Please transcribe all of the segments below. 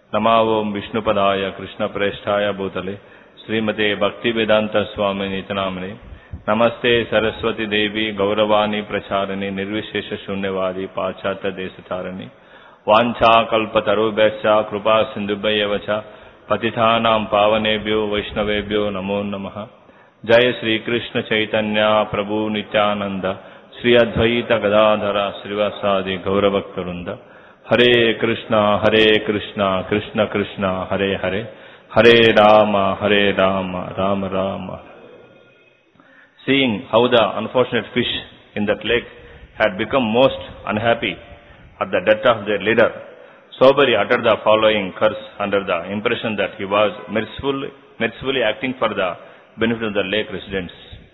नमा ओम विष्णुपदाय कृष्णप्रेष्ठाय भूतले श्रीमते भक्तिवेदांत स्वामी नितनामने नमस्ते सरस्वती देवी गौरवाणी प्रचारिणी निर्विशेष शून्यवादी पाश्चात्य देशतारिणी वाञ्छा कल्पतरुभ्यश्च कृपा सिन्धुभ्येव च पतितानां पावनेभ्यो वैष्णवेभ्यो नमो नमः जय श्री कृष्ण चैतन्य प्रभु नित्यानंद श्री अद्वैत गदाधर श्रीवासादि गौरभक्तवृंद हरे कृष्णा हरे कृष्णा कृष्ण कृष्णा हरे हरे हरे राम हरे Ram Ram Ram Seeing how the unfortunate fish in that lake had become most unhappy at the death of their leader, Sobari uttered the following curse under the impression that he was mercifully, mercifully acting for the benefit of the lake residents.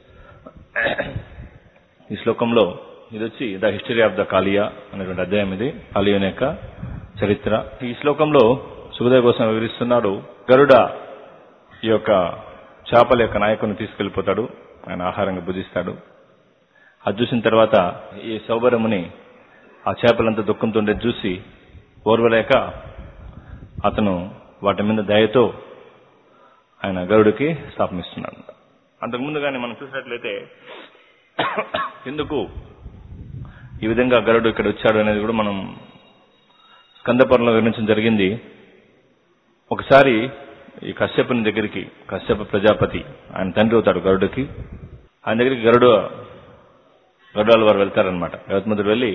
ఈ శ్లోకంలో ఇది వచ్చి the history of the Kaliya అనేటువంటి అధ్యాయం ఇది కాళియోని యొక్క చరిత్ర ఈ శ్లోకంలో సుఖదేవ్ కోసం వివరిస్తున్నాడు గరుడ ఈ యొక్క చేపల యొక్క నాయకుని తీసుకెళ్లిపోతాడు ఆయన ఆహారంగా భుజిస్తాడు అది చూసిన తర్వాత ఈ సౌబరముని ఆ చేపలంతా దుఃఖంతో ఉండేది చూసి ఓర్వలేక అతను వాటి మీద దయతో ఆయన గరుడికి స్థాపనిస్తున్నాడు అంతకుముందు కానీ మనం చూసినట్లయితే ఎందుకు ఈ విధంగా గరుడు ఇక్కడ వచ్చాడు అనేది కూడా మనం స్కందపురంలో వివరించడం జరిగింది ఒకసారి ఈ కశ్యపుని దగ్గరికి కశ్యప ప్రజాపతి ఆయన తండ్రి అవుతాడు గరుడుకి ఆయన దగ్గరికి గరుడు గరుడాల వారు వెళ్తారనమాట గౌతముద్రుడు వెళ్ళి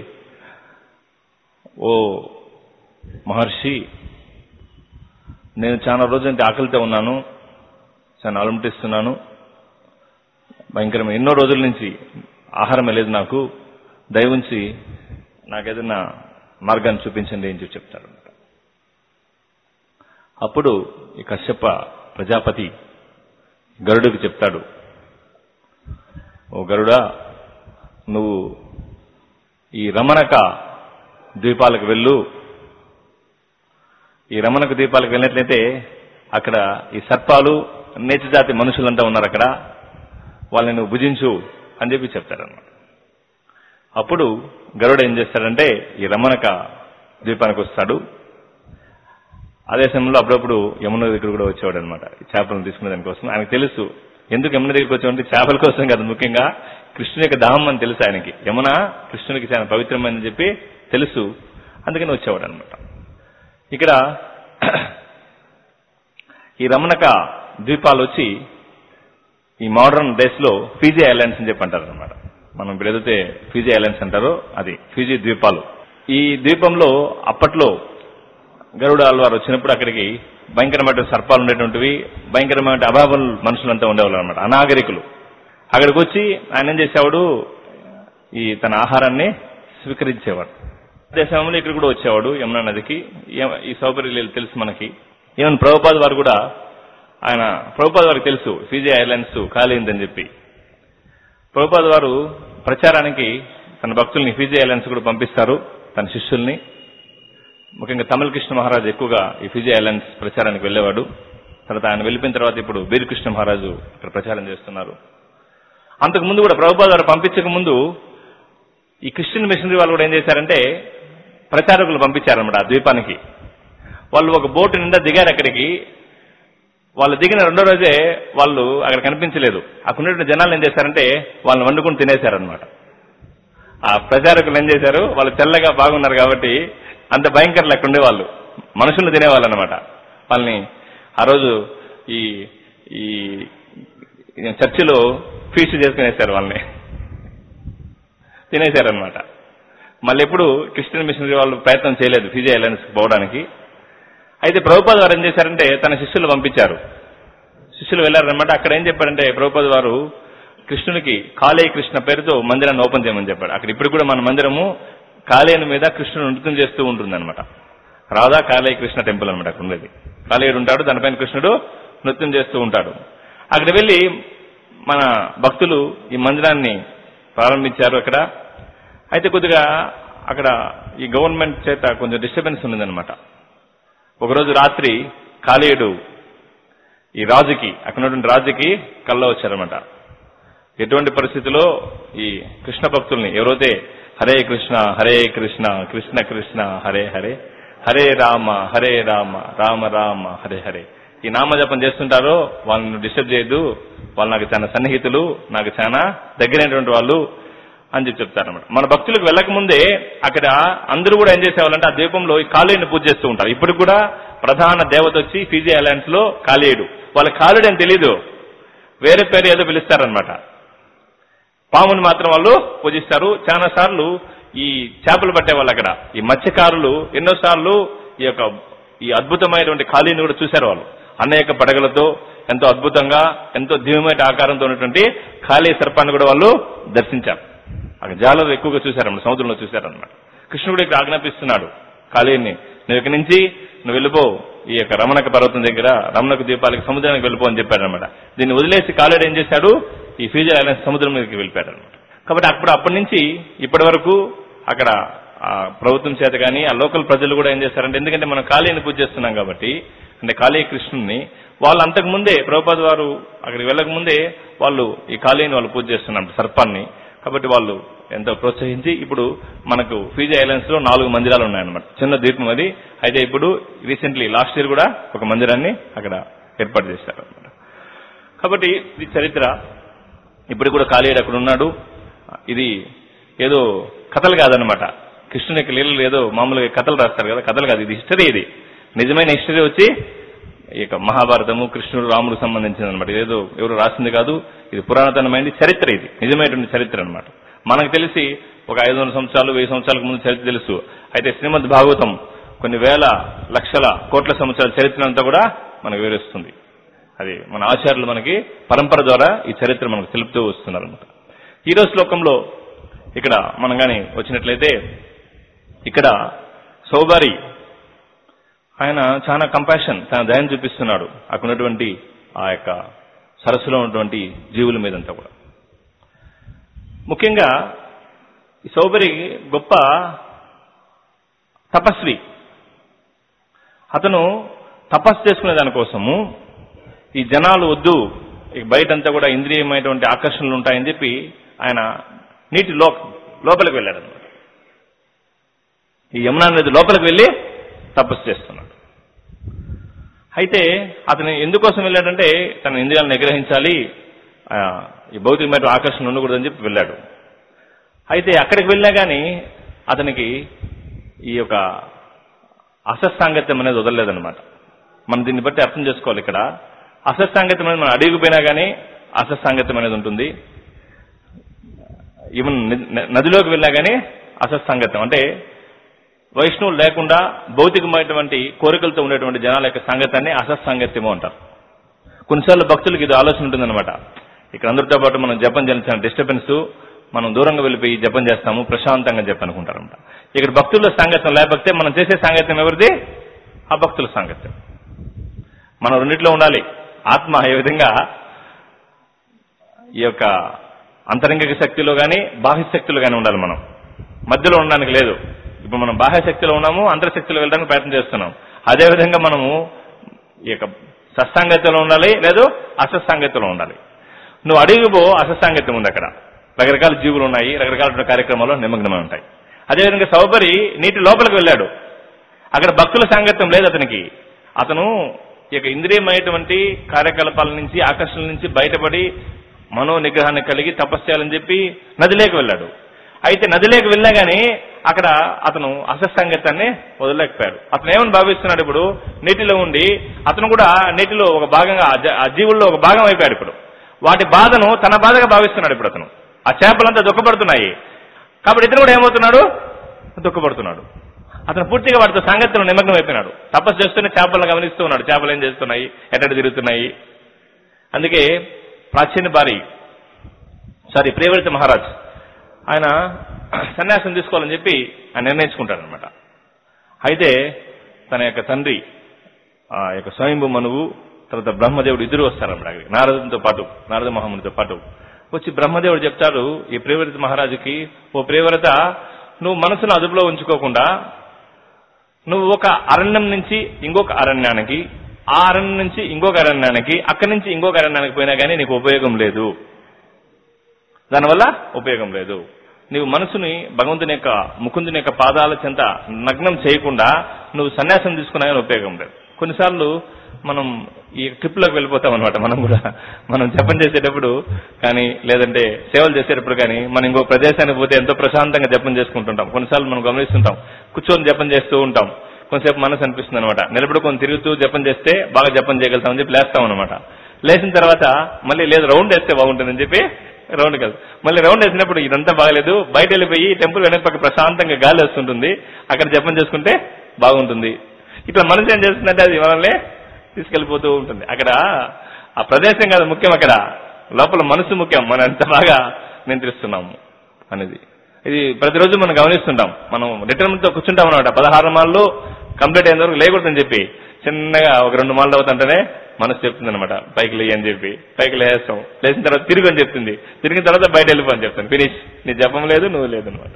ఓ మహర్షి నేను చాలా రోజులంటే ఆకలితో ఉన్నాను చాలా అలమటిస్తున్నాను భయంకరమైన ఎన్నో రోజుల నుంచి ఆహారం లేదు నాకు దయవుంచి నాకేదైనా మార్గాన్ని చూపించండి అని చెప్పి చెప్తాడు అప్పుడు ఈ కశ్యప ప్రజాపతి గరుడికి చెప్తాడు ఓ గరుడా నువ్వు ఈ రమణక ద్వీపాలకు వెళ్ళు ఈ రమణక ద్వీపాలకు వెళ్ళినట్లయితే అక్కడ ఈ సర్పాలు నేచజాతి మనుషులంతా ఉన్నారు అక్కడ వాళ్ళని నువ్వు భుజించు అని చెప్పి చెప్తాడన్నమాట అప్పుడు గరుడు ఏం చేస్తాడంటే ఈ రమణక ద్వీపానికి వస్తాడు అదే సమయంలో అప్పుడప్పుడు యమున దగ్గర కూడా వచ్చేవాడు అనమాట చేపలను తీసుకునే దానికోసం ఆయనకు తెలుసు ఎందుకు యమున దగ్గరికి వచ్చామంటే చేపల కోసం కాదు ముఖ్యంగా కృష్ణుని యొక్క దాహం అని తెలుసు ఆయనకి యమున కృష్ణునికి చాలా పవిత్రమైనని చెప్పి తెలుసు అందుకని వచ్చేవాడు అనమాట ఇక్కడ ఈ రమణక ద్వీపాలు వచ్చి ఈ మోడర్న్ డేస్ లో ఫీజీ ఐలాండ్స్ అని చెప్పి అంటారు అనమాట మనం ఇప్పుడు ఏదైతే ఫీజీ ఐలాండ్స్ అంటారో అది ఫీజీ ద్వీపాలు ఈ ద్వీపంలో అప్పట్లో గరుడ ఆల్వారు వచ్చినప్పుడు అక్కడికి భయంకరమైన సర్పాలు ఉండేటువంటివి భయంకరమైన అభావల్ మనుషులంతా ఉండేవాళ్ళు అనమాట అనాగరికులు అక్కడికి వచ్చి ఆయన ఏం చేసేవాడు ఈ తన ఆహారాన్ని స్వీకరించేవాడు అదే సమయంలో ఇక్కడ కూడా వచ్చేవాడు యమునా నదికి ఈ సౌకర్యాలు తెలుసు మనకి ఈవెన్ ప్రభుపాద్ వారు కూడా ఆయన ప్రభుపాద్ వారికి తెలుసు ఫీజీ ఐలాండ్స్ ఖాళీ అయిందని చెప్పి ప్రభుపాద్ వారు ప్రచారానికి తన భక్తుల్ని ఫీజీ ఐలాండ్స్ కూడా పంపిస్తారు తన శిష్యుల్ని ముఖ్యంగా తమిళ కృష్ణ మహారాజు ఎక్కువగా ఈ ఫిజీ ఐలాండ్స్ ప్రచారానికి వెళ్ళేవాడు తర్వాత ఆయన వెళ్ళిపోయిన తర్వాత ఇప్పుడు బీరకృష్ణ మహారాజు ఇక్కడ ప్రచారం చేస్తున్నారు అంతకు ముందు కూడా ప్రభుపాద వారు పంపించక ముందు ఈ క్రిస్టియన్ మిషనరీ వాళ్ళు కూడా ఏం చేశారంటే ప్రచారకులు పంపించారన్నమాట ఆ ద్వీపానికి వాళ్ళు ఒక బోటు నిండా దిగారు అక్కడికి వాళ్ళు దిగిన రెండో రోజే వాళ్ళు అక్కడ కనిపించలేదు అక్కడ ఉన్నటువంటి జనాలు ఏం చేశారంటే వాళ్ళని వండుకుని తినేశారనమాట ఆ ప్రచారకులు ఏం చేశారు వాళ్ళు తెల్లగా బాగున్నారు కాబట్టి అంత భయంకర లెక్క ఉండేవాళ్ళు మనుషులు తినేవాళ్ళు అనమాట వాళ్ళని ఆ రోజు ఈ ఈ చర్చిలో ఫీస్ట్ చేసుకునేశారు వాళ్ళని తినేశారనమాట మళ్ళీ ఎప్పుడు క్రిస్టియన్ మిషనరీ వాళ్ళు ప్రయత్నం చేయలేదు ఫిజీ ఐలాండ్స్ పోవడానికి అయితే ప్రభుపాద వారు ఏం చేశారంటే తన శిష్యులు పంపించారు శిష్యులు వెళ్ళారనమాట అక్కడ ఏం చెప్పారంటే ప్రభుపాద వారు కృష్ణునికి కాళీ కృష్ణ పేరుతో మందిరాన్ని ఓపెన్ చేయమని చెప్పాడు అక్కడ ఇప్పుడు కూడా మన మందిరము కాళేయుని మీద కృష్ణుడు నృత్యం చేస్తూ ఉంటుంది అనమాట రాధా కాళీ కృష్ణ టెంపుల్ అనమాట అక్కడ ఉండేది కాళేయుడు ఉంటాడు దానిపైన కృష్ణుడు నృత్యం చేస్తూ ఉంటాడు అక్కడ వెళ్ళి మన భక్తులు ఈ మందిరాన్ని ప్రారంభించారు అక్కడ అయితే కొద్దిగా అక్కడ ఈ గవర్నమెంట్ చేత కొంచెం డిస్టర్బెన్స్ ఉన్నదనమాట ఒకరోజు రాత్రి కాళీయుడు ఈ రాజుకి అక్కడ ఉన్నటువంటి రాజుకి కల్లో వచ్చారనమాట ఎటువంటి పరిస్థితిలో ఈ కృష్ణ భక్తుల్ని ఎవరైతే హరే కృష్ణ హరే కృష్ణ కృష్ణ కృష్ణ హరే హరే హరే రామ హరే రామ రామ రామ హరే హరే ఈ నామజపం చేస్తుంటారో వాళ్ళని డిస్టర్బ్ చేయొద్దు వాళ్ళు నాకు చాలా సన్నిహితులు నాకు చాలా దగ్గరైనటువంటి వాళ్ళు అని చెప్పి చెప్తారన్నమాట మన భక్తులకు వెళ్ళక ముందే అక్కడ అందరూ కూడా ఏం చేసేవాళ్ళంటే ఆ దీపంలో ఈ కాళీయుడిని పూజ చేస్తూ ఉంటారు ఇప్పుడు కూడా ప్రధాన దేవత వచ్చి ఫీజీ అలయన్స్ లో కాళీయుడు వాళ్ళ కాళీయుడు అని తెలీదు వేరే పేరు ఏదో పిలుస్తారనమాట పాముని మాత్రం వాళ్ళు పూజిస్తారు చాలా సార్లు ఈ చేపలు పట్టే వాళ్ళు అక్కడ ఈ మత్స్యకారులు ఎన్నో సార్లు ఈ యొక్క ఈ అద్భుతమైనటువంటి ఖాళీని కూడా చూశారు వాళ్ళు అనేక పడగలతో ఎంతో అద్భుతంగా ఎంతో దివ్యమైన ఆకారంతో ఉన్నటువంటి ఖాళీ సర్పాన్ని కూడా వాళ్ళు దర్శించారు అక్కడ జాలలో ఎక్కువగా చూశారన్నమాట సముద్రంలో చూశారన్నమాట కృష్ణుడు ఇక్కడ ఆజ్ఞాపిస్తున్నాడు ఖాళీని నువ్వు ఇక్కడి నుంచి నువ్వు వెళ్ళిపో ఈ యొక్క రమణక పర్వతం దగ్గర రమణక ద్వీపాలకి సముద్రానికి వెళ్ళిపో అని చెప్పారనమాట దీన్ని వదిలేసి కాలేడు ఏం చేశాడు ఈ ఫీజర్ ఐలాండ్ సముద్రం మీదకి వెళ్ళిపోయాడు అనమాట కాబట్టి అప్పుడు అప్పటి నుంచి ఇప్పటి వరకు అక్కడ ఆ ప్రభుత్వం చేత కానీ ఆ లోకల్ ప్రజలు కూడా ఏం చేస్తారంటే ఎందుకంటే మనం కాళీని పూజ చేస్తున్నాం కాబట్టి అంటే కాళీ కృష్ణుని వాళ్ళు అంతకు ముందే ప్రభుపాద వారు అక్కడికి వెళ్ళక ముందే వాళ్ళు ఈ కాళీని వాళ్ళు పూజ చేస్తున్నారు సర్పాన్ని కాబట్టి వాళ్ళు ఎంతో ప్రోత్సహించి ఇప్పుడు మనకు ఫీజీ ఐలాండ్స్ లో నాలుగు మందిరాలు ఉన్నాయన్నమాట చిన్న ద్వీపం అది అయితే ఇప్పుడు రీసెంట్లీ లాస్ట్ ఇయర్ కూడా ఒక మందిరాన్ని అక్కడ ఏర్పాటు చేశారు అనమాట కాబట్టి ఇది చరిత్ర ఇప్పుడు కూడా కాళీయుడు అక్కడ ఉన్నాడు ఇది ఏదో కథలు కాదనమాట కృష్ణుని యొక్క లీలలు ఏదో మామూలుగా కథలు రాస్తారు కదా కథలు కాదు ఇది హిస్టరీ ఇది నిజమైన హిస్టరీ వచ్చి ఈ యొక్క మహాభారతము కృష్ణుడు రాముడు సంబంధించింది అనమాట ఇదేదో ఎవరు రాసింది కాదు ఇది పురాణతనమైనది చరిత్ర ఇది నిజమైనటువంటి చరిత్ర అనమాట మనకు తెలిసి ఒక ఐదు వందల సంవత్సరాలు వెయ్యి సంవత్సరాలకు ముందు చరిత్ర తెలుసు అయితే శ్రీమద్ భాగవతం కొన్ని వేల లక్షల కోట్ల సంవత్సరాల చరిత్ర అంతా కూడా మనకు వివరిస్తుంది అది మన ఆచార్యులు మనకి పరంపర ద్వారా ఈ చరిత్ర మనకు తెలుపుతూ వస్తున్నారు అనమాట ఈ రోజు శ్లోకంలో ఇక్కడ మనం కానీ వచ్చినట్లయితే ఇక్కడ సౌబారి ఆయన చాలా కంపాషన్ చాలా దయం చూపిస్తున్నాడు అక్కడ ఉన్నటువంటి ఆ యొక్క సరస్సులో ఉన్నటువంటి జీవుల మీదంతా కూడా ముఖ్యంగా ఈ సౌబరి గొప్ప తపస్వి అతను తపస్సు చేసుకునే దానికోసము ఈ జనాలు వద్దు ఈ బయటంతా కూడా ఇంద్రియమైనటువంటి ఆకర్షణలు ఉంటాయని చెప్పి ఆయన నీటి లో లోపలికి వెళ్ళాడు అనమాట ఈ యమునా నది లోపలికి వెళ్ళి తపస్సు చేస్తున్నాడు అయితే అతను ఎందుకోసం వెళ్ళాడంటే తన ఇంద్రియాలను నిగ్రహించాలి ఆ, ఈ భౌతికమైన ఆకర్షణ ఉండకూడదని చెప్పి వెళ్ళాడు అయితే అక్కడికి వెళ్ళా కానీ అతనికి ఈ యొక్క అసత్సాంగత్యం అనేది వదలలేదన్నమాట మనం దీన్ని బట్టి అర్థం చేసుకోవాలి ఇక్కడ అసత్సాంగత్యం అనేది మనం అడిగిపోయినా కానీ అసత్సాంగత్యం అనేది ఉంటుంది ఈవెన్ ని- నదిలోకి వెళ్ళా కానీ అసత్సాంగత్యం అంటే వైష్ణవులు లేకుండా భౌతికమైనటువంటి కోరికలతో ఉండేటువంటి జనాల యొక్క సాంగత్యాన్ని అసత్సాంగత్యము అంటారు కొన్నిసార్లు భక్తులకు ఇది ఆలోచన ఉంటుందన్నమాట ఇక్కడ అందరితో పాటు మనం జపం చేయాల్సిన డిస్టర్బెన్స్ మనం దూరంగా వెళ్ళిపోయి జపం చేస్తాము ప్రశాంతంగా చెప్పి అనుకుంటారన్నమాట ఇక్కడ భక్తుల సాంగత్యం లేకపోతే మనం చేసే సాంగత్యం ఎవరిది ఆ భక్తుల సాంగత్యం మనం రెండిట్లో ఉండాలి ఆత్మ ఏ విధంగా ఈ యొక్క అంతరంగిక శక్తిలో కానీ బాహ్య శక్తిలో కానీ ఉండాలి మనం మధ్యలో ఉండడానికి లేదు ఇప్పుడు మనం బాహ్య శక్తిలో ఉన్నాము అంతర్శక్తిలో వెళ్ళడానికి ప్రయత్నం చేస్తున్నాం అదేవిధంగా మనము ఈ యొక్క సత్సాంగత్యంలో ఉండాలి లేదు అసత్సాంగత్యంలో ఉండాలి నువ్వు అడిగిపో అసత్సాంగత్యం ఉంది అక్కడ రకరకాల జీవులు ఉన్నాయి రకరకాల కార్యక్రమాల్లో నిమగ్నమై ఉంటాయి అదేవిధంగా సౌబరి నీటి లోపలికి వెళ్ళాడు అక్కడ భక్తుల సాంగత్యం లేదు అతనికి అతను ఈ యొక్క ఇంద్రియమైనటువంటి కార్యకలాపాల నుంచి ఆకర్షణ నుంచి బయటపడి మనో నిగ్రహాన్ని కలిగి తపస్సు చేయాలని చెప్పి నదిలోకి వెళ్ళాడు అయితే నదిలోకి వెళ్ళా గానీ అక్కడ అతను అసత్సంగత్యాన్ని వదలలేకపోయాడు అతను ఏమని భావిస్తున్నాడు ఇప్పుడు నీటిలో ఉండి అతను కూడా నీటిలో ఒక భాగంగా ఆ జ- ఆ జీవుల్లో ఒక భాగం అయిపోయాడు ఇప్పుడు వాటి బాధను తన బాధగా భావిస్తున్నాడు ఇప్పుడు అతను ఆ చేపలంతా దుఃఖపడుతున్నాయి కాబట్టి ఇతను కూడా ఏమవుతున్నాడు దుఃఖపడుతున్నాడు అతను పూర్తిగా వాటితో సాంగత్యంలో నిమగ్నం అయిపోయినాడు తపస్సు చేస్తూనే చేపలను గమనిస్తూ ఉన్నాడు చేపలు ఏం చేస్తున్నాయి ఎట్టడి తిరుగుతున్నాయి అందుకే ప్రాచీన బారి సారీ ప్రియవ్రత మహారాజ్ ఆయన సన్యాసం తీసుకోవాలని చెప్పి ఆయన నిర్ణయించుకుంటాడనమాట అయితే తన యొక్క తండ్రి ఆ యొక్క స్వయంభు మనువు తర్వాత బ్రహ్మదేవుడు ఇద్దరు వస్తారన్నమాట అక్కడికి నారదునితో పాటు నారద మహామునితో పాటు వచ్చి బ్రహ్మదేవుడు చెప్తాడు ఈ ప్రియవ్రత మహారాజుకి ఓ ప్రియవ్రత నువ్వు మనసును అదుపులో ఉంచుకోకుండా నువ్వు ఒక అరణ్యం నుంచి ఇంకొక అరణ్యానికి ఆ అరణ్యం నుంచి ఇంకొక అరణ్యానికి అక్కడి నుంచి ఇంకొక అరణ్యానికి పోయినా కానీ నీకు ఉపయోగం లేదు దానివల్ల ఉపయోగం లేదు నువ్వు మనసుని భగవంతుని యొక్క ముకుందుని యొక్క పాదాల చెంత నగ్నం చేయకుండా నువ్వు సన్యాసం తీసుకున్నాయని ఉపయోగం లేదు కొన్నిసార్లు మనం ఈ ట్రిప్లోకి వెళ్ళిపోతాం అనమాట మనం కూడా మనం జపం చేసేటప్పుడు కానీ లేదంటే సేవలు చేసేటప్పుడు కానీ మనం ఇంకో ప్రదేశానికి పోతే ఎంతో ప్రశాంతంగా జపం చేసుకుంటుంటాం కొన్నిసార్లు మనం గమనిస్తుంటాం కూర్చొని జపం చేస్తూ ఉంటాం కొంతసేపు మనసు అనిపిస్తుంది అనమాట నిలబడుకొని తిరుగుతూ జపం చేస్తే బాగా జపం చేయగలుగుతామని చెప్పి లేస్తాం అనమాట లేచిన తర్వాత మళ్ళీ లేదు రౌండ్ వేస్తే బాగుంటుందని చెప్పి రౌండ్ కాదు మళ్ళీ రౌండ్ వేసినప్పుడు ఇదంతా బాగలేదు బయట వెళ్ళిపోయి టెంపుల్ వెనక పక్క ప్రశాంతంగా గాలి వస్తుంటుంది అక్కడ జపం చేసుకుంటే బాగుంటుంది ఇట్లా మనసు ఏం చేస్తుందంటే అది మనల్ని తీసుకెళ్లిపోతూ ఉంటుంది అక్కడ ఆ ప్రదేశం కాదు ముఖ్యం అక్కడ లోపల మనసు ముఖ్యం మనం ఎంత బాగా నియంత్రిస్తున్నాము అనేది ఇది ప్రతిరోజు మనం గమనిస్తుంటాం మనం రిటర్న్ తో కూర్చుంటాం అనమాట పదహారు మాల్లో కంప్లీట్ అయిన వరకు లేకూడదని చెప్పి చిన్నగా ఒక రెండు మాళ్ళు అవుతుంటేనే మనసు చెప్తుంది అనమాట పైకి లేయి అని చెప్పి పైకి లేస్తాం లేచిన తర్వాత తిరిగి అని చెప్తుంది తిరిగిన తర్వాత బయట వెళ్ళిపో అని చెప్తాను ఫినిష్ నీ జపం లేదు నువ్వు లేదు అనమాట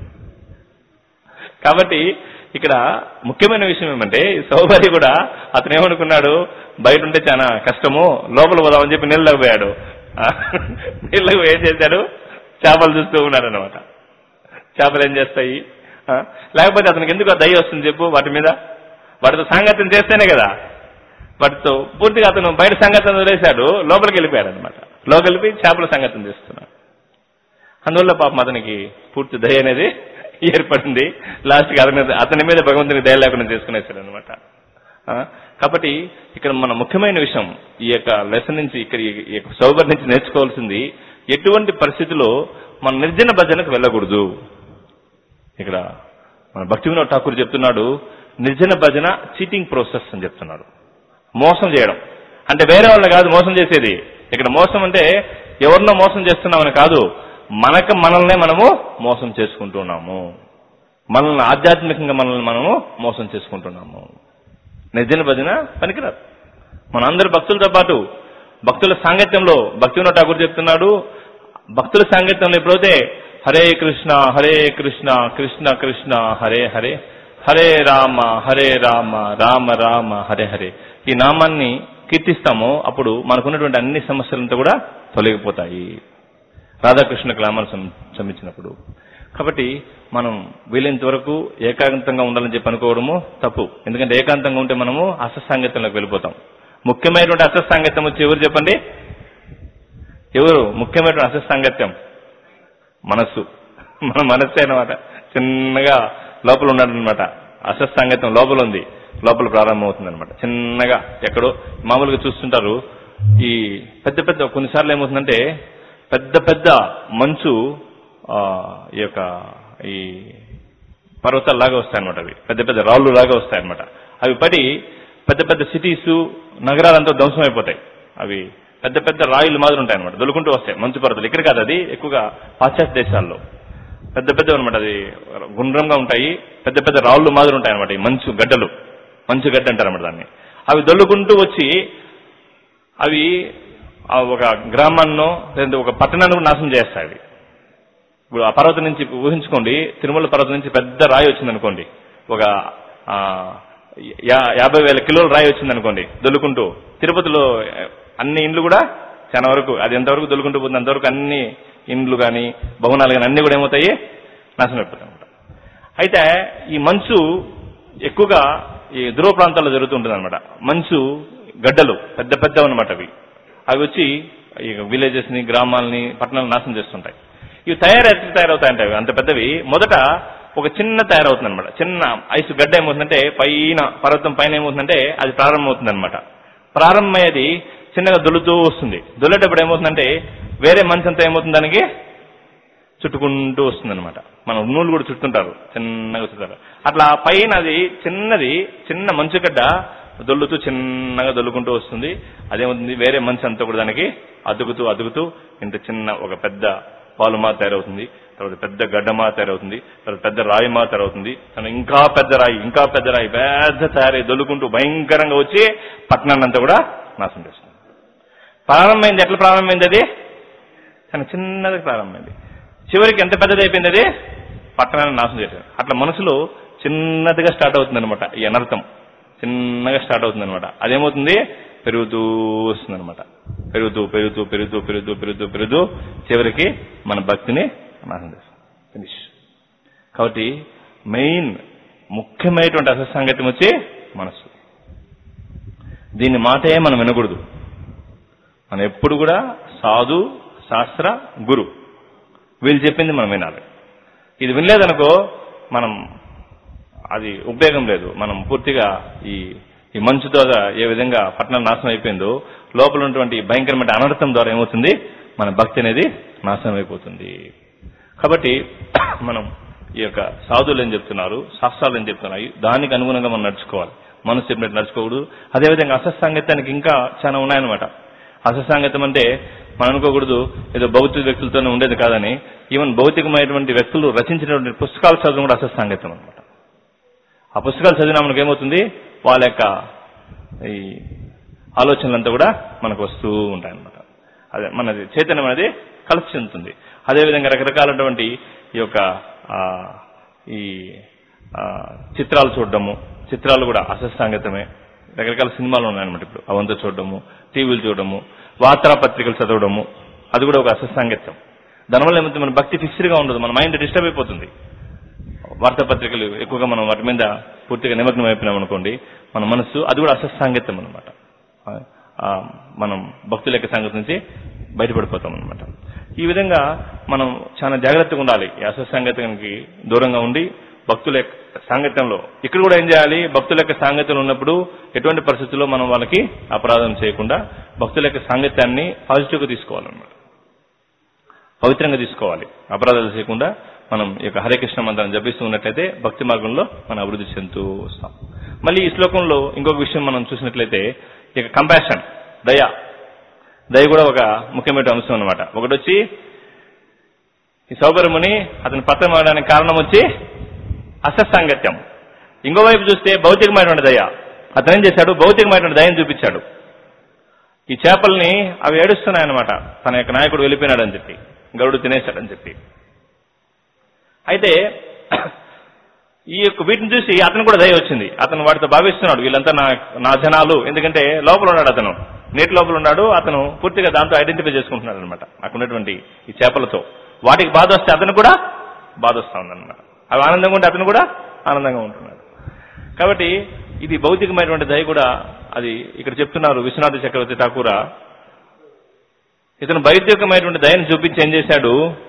కాబట్టి ఇక్కడ ముఖ్యమైన విషయం ఏమంటే ఈ సౌకర్య కూడా అతను ఏమనుకున్నాడు బయట ఉంటే చాలా కష్టము లోపల పోదామని చెప్పి నీళ్ళకి పోయాడు ఆ, నీళ్ళకి పోయి ఏం చేశాడు చేపలు చూస్తూ ఉన్నాడు అనమాట చేపలు ఏం చేస్తాయి ఆ, లేకపోతే అతనికి ఎందుకు ఆ దయ వస్తుంది చెప్పు వాటి మీద వాటితో సాంగత్యం చేస్తేనే కదా వాటితో పూర్తిగా అతను బయట సంగతం వదిలేశాడు లోపలికి వెళ్ళిపోయాడు అనమాట లోపలికి వెళ్ళిపోయి చేపల సంగతం చేస్తున్నాడు అందువల్ల పాపం అతనికి పూర్తి దయ అనేది ఏర్పడింది లాస్ట్కి అతని అతని మీద భగవంతునికి దయ లేకుండా చేసుకునేసాడు అనమాట కాబట్టి ఇక్కడ మన ముఖ్యమైన విషయం ఈ యొక్క లెసన్ నుంచి ఇక్కడ ఈ- ఈ యొక్క సౌబర్ నుంచి నేర్చుకోవాల్సింది ఎటువంటి పరిస్థితిలో మన నిర్జన భజనకు వెళ్ళకూడదు ఇక్కడ మన భక్తి వినోద్ ఠాకూర్ చెప్తున్నాడు నిర్జన భజన చీటింగ్ ప్రాసెస్ అని చెప్తున్నాడు మోసం చేయడం అంటే వేరే వాళ్ళని కాదు మోసం చేసేది ఇక్కడ మోసం అంటే ఎవరినో మోసం చేస్తున్నామని కాదు మనకు మనల్నే మనము మోసం చేసుకుంటున్నాము మనల్ని ఆధ్యాత్మికంగా మనల్ని మనము మోసం చేసుకుంటున్నాము నిర్జన భజన పనికిరాదు మనందరి భక్తులతో పాటు భక్తుల సాంగత్యంలో భక్తివినో ఠాకూర్ చెప్తున్నాడు భక్తుల సాంగత్యంలో ఎప్పుడైతే హరే కృష్ణ హరే కృష్ణ కృష్ణ కృష్ణ హరే హరే హరే రామ హరే రామ రామ రామ హరే హరే ఈ నామాన్ని కీర్తిస్తామో అప్పుడు మనకున్నటువంటి అన్ని సమస్యలంతా కూడా తొలగిపోతాయి రాధాకృష్ణ గ్లామర్ శ్రమించినప్పుడు కాబట్టి మనం వీలైనంత వరకు ఏకాంతంగా ఉండాలని చెప్పి అనుకోవడము తప్పు ఎందుకంటే ఏకాంతంగా ఉంటే మనము అసత్సాంగత్యంలోకి వెళ్ళిపోతాం ముఖ్యమైనటువంటి అసత్సాంగత్యం వచ్చి ఎవరు చెప్పండి ఎవరు ముఖ్యమైనటువంటి అసత్సాంగత్యం మనస్సు మన మనస్సే అనమాట చిన్నగా లోపల ఉన్నాడు అనమాట అసత్సాంగత్యం లోపల ఉంది లోపల ప్రారంభమవుతుంది అనమాట చిన్నగా ఎక్కడో మామూలుగా చూస్తుంటారు ఈ పెద్ద పెద్ద కొన్నిసార్లు ఏమవుతుందంటే పెద్ద పెద్ద మంచు ఆ, ఈ యొక్క ఈ పర్వతాలు లాగా వస్తాయన్నమాట అవి పెద్ద పెద్ద రాళ్ళు లాగా వస్తాయన్నమాట అవి పడి పెద్ద పెద్ద సిటీస్ నగరాలంతా ధ్వంసం అయిపోతాయి అవి పెద్ద పెద్ద రాయిలు మాదిరి ఉంటాయి అనమాట దొలుకుంటూ వస్తాయి మంచు పర్వతాలు ఇక్కడ కాదు అది ఎక్కువగా పాశ్చాత్య దేశాల్లో పెద్ద పెద్ద అనమాట అది గుండ్రంగా ఉంటాయి పెద్ద పెద్ద రాళ్ళు మాదిరి ఉంటాయి అనమాట ఈ మంచు గడ్డలు మంచు గడ్డ అంటారు అనమాట దాన్ని అవి దొల్లుకుంటూ వచ్చి అవి ఆ ఒక గ్రామాన్నో లేదంటే ఒక పట్టణాన్ని కూడా నాశనం చేస్తాయి అవి ఇప్పుడు ఆ పర్వతం నుంచి ఊహించుకోండి తిరుమల పర్వతం నుంచి పెద్ద రాయి వచ్చిందనుకోండి ఒక ఆ, యా- యాభై వేల కిలోల రాయి వచ్చిందనుకోండి దొల్లుకుంటూ తిరుపతిలో అన్ని ఇండ్లు కూడా చాలా వరకు అది ఎంతవరకు దొల్లుకుంటూ పోతుంది అంతవరకు అన్ని ఇండ్లు కానీ భవనాలు కానీ అన్ని కూడా ఏమవుతాయి నాశనం అయిపోతాయి అన్నమాట అయితే ఈ మంచు ఎక్కువగా ఈ ధ్రువ ప్రాంతాల్లో జరుగుతుంటుంది అనమాట మంచు గడ్డలు పెద్ద పెద్ద అనమాట అవి అవి వచ్చి ఈ విలేజెస్ ని గ్రామాలని పట్టణాలను నాశనం చేస్తుంటాయి ఇవి తయారు ఎట్లా తయారవుతాయంటే అవి అంత పెద్దవి మొదట ఒక చిన్న తయారవుతుంది అనమాట చిన్న ఐస్ గడ్డ ఏమవుతుందంటే పైన పర్వతం పైన ఏమవుతుందంటే అది ప్రారంభమవుతుంది అనమాట ప్రారంభమయ్యేది చిన్నగా దొలుతూ వస్తుంది దొల్లేటప్పుడు ఏమవుతుందంటే వేరే మంచి అంతా ఏమవుతుంది దానికి చుట్టుకుంటూ వస్తుంది అనమాట మన నూలు కూడా చుట్టుంటారు చిన్నగా చుట్టారు అట్లా పైన అది చిన్నది చిన్న మంచుగడ్డ దొల్లుతూ చిన్నగా దొల్లుకుంటూ వస్తుంది అదేమవుతుంది వేరే మంచు అంతా కూడా దానికి అదుగుతూ అదుగుతూ ఇంత చిన్న ఒక పెద్ద పాలుమా తయారవుతుంది తర్వాత పెద్ద గడ్డమా తయారవుతుంది తర్వాత పెద్ద రాయి మా తయారవుతుంది తర్వాత ఇంకా పెద్ద రాయి ఇంకా పెద్ద రాయి పెద్ద తయారై దొల్లుకుంటూ భయంకరంగా వచ్చి పట్టణాన్ని అంతా కూడా నాశనం చేస్తుంది ప్రారంభమైంది ఎట్లా ప్రారంభమైంది అది చాలా చిన్నది ప్రారంభమైంది చివరికి ఎంత పెద్దది అయిపోయింది అది పట్టణాన్ని నాశనం చేశారు అట్లా మనసులో చిన్నదిగా స్టార్ట్ అవుతుంది అనమాట ఈ అనర్థం చిన్నగా స్టార్ట్ అవుతుంది అనమాట అదేమవుతుంది పెరుగుతూ వస్తుంది అనమాట పెరుగుతూ పెరుగుతూ పెరుగుతూ పెరుగుతూ పెరుగుతూ పెరుగుతూ చివరికి మన భక్తిని నాశనం చేస్తుంది ఫినిష్ కాబట్టి మెయిన్ ముఖ్యమైనటువంటి అసత్సాంగత్యం వచ్చి మనసు దీని మాటే మనం వినకూడదు మనం ఎప్పుడు కూడా సాధు శాస్త్ర గురు వీళ్ళు చెప్పింది మనం వినాలి ఇది వినలేదనుకో మనం అది ఉపయోగం లేదు మనం పూర్తిగా ఈ ఈ మంచుతో ఏ విధంగా పట్టణం నాశనం అయిపోయిందో లోపల ఉన్నటువంటి భయంకరమైన అనర్థం ద్వారా ఏమవుతుంది మన భక్తి అనేది నాశనం అయిపోతుంది కాబట్టి మనం ఈ యొక్క సాధువులు ఏం చెప్తున్నారు శాస్త్రాలు ఏం చెప్తున్నాయి దానికి అనుగుణంగా మనం నడుచుకోవాలి మనసు చెప్పినట్టు నడుచుకోకూడదు అదేవిధంగా అసత్సాంగత్యానికి ఇంకా చాలా ఉన్నాయన్నమాట అసత్సాంగత్యం అంటే మనం అనుకోకూడదు ఏదో భౌతిక వ్యక్తులతోనే ఉండేది కాదని ఈవెన్ భౌతికమైనటువంటి వ్యక్తులు రచించినటువంటి పుస్తకాలు చదవడం కూడా అసత్సాంగత్యం అనమాట ఆ పుస్తకాలు చదివినా మనకు ఏమవుతుంది వాళ్ళ యొక్క ఈ ఆలోచనలంతా కూడా మనకు వస్తూ ఉంటాయన్నమాట అదే మనది చైతన్యం అనేది కలిసి చెందుతుంది అదేవిధంగా రకరకాలైనటువంటి ఈ యొక్క ఆ, ఈ ఆ, చిత్రాలు చూడడము చిత్రాలు కూడా అసత్సాంగతమే రకరకాల సినిమాలు ఉన్నాయన్నమాట ఇప్పుడు అవంతా చూడడము టీవీలు చూడడము వార్తాపత్రికలు చదవడము అది కూడా ఒక అసత్సాంగత్యం దానివల్ల ఏమవుతుంది మన భక్తి ఫిక్స్డ్ గా ఉండదు మన మైండ్ డిస్టర్బ్ అయిపోతుంది వార్తాపత్రికలు ఎక్కువగా మనం వాటి మీద పూర్తిగా నిమగ్నం అయిపోయినాం అనుకోండి మన మనస్సు అది కూడా అసత్సాంగత్యం అనమాట మనం భక్తుల యొక్క సంగతి నుంచి బయటపడిపోతాం అనమాట ఈ విధంగా మనం చాలా జాగ్రత్తగా ఉండాలి ఈ అసత్సాంగత్యానికి దూరంగా ఉండి భక్తుల యొక్క సాంగత్యంలో ఇక్కడ కూడా ఏం చేయాలి భక్తుల యొక్క సాంగత్యం ఉన్నప్పుడు ఎటువంటి పరిస్థితుల్లో మనం వాళ్ళకి అపరాధం చేయకుండా భక్తుల యొక్క సాంగత్యాన్ని పాజిటివ్గా తీసుకోవాలన్నమాట పవిత్రంగా తీసుకోవాలి అపరాధాలు చేయకుండా మనం ఈ యొక్క హరే కృష్ణ మంత్రాన్ని జపిస్తూ ఉన్నట్లయితే భక్తి మార్గంలో మనం అభివృద్ధి చెందుతూ వస్తాం మళ్ళీ ఈ శ్లోకంలో ఇంకొక విషయం మనం చూసినట్లయితే ఇక కంపాషన్ దయ దయ కూడా ఒక ముఖ్యమైన అంశం అనమాట ఒకటి వచ్చి ఈ సౌకర్యముని అతని పత్రం అవడానికి కారణం వచ్చి అసత్సాంగత్యం ఇంకోవైపు చూస్తే భౌతికమైనటువంటి దయ అతను ఏం చేశాడు భౌతికమైనటువంటి దయను చూపించాడు ఈ చేపల్ని అవి ఏడుస్తున్నాయన్నమాట తన యొక్క నాయకుడు వెళ్ళిపోయినాడని చెప్పి గరుడు తినేశాడని చెప్పి అయితే ఈ యొక్క వీటిని చూసి అతను కూడా దయ వచ్చింది అతను వాటితో భావిస్తున్నాడు వీళ్ళంతా నా నా జనాలు ఎందుకంటే లోపల ఉన్నాడు అతను నీటి లోపల ఉన్నాడు అతను పూర్తిగా దాంతో ఐడెంటిఫై చేసుకుంటున్నాడు అనమాట అక్కడ ఉన్నటువంటి ఈ చేపలతో వాటికి బాధ వస్తే అతను కూడా బాధ వస్తా ఉందన్నమాట అవి ఆనందంగా ఉంటే అతను కూడా ఆనందంగా ఉంటున్నాడు కాబట్టి ఇది భౌతికమైనటువంటి దయ కూడా అది ఇక్కడ చెప్తున్నారు విశ్వనాథ చక్రవర్తి ఠాకూర ఇతను భౌతికమైనటువంటి దయను చూపించి ఏం చేశాడు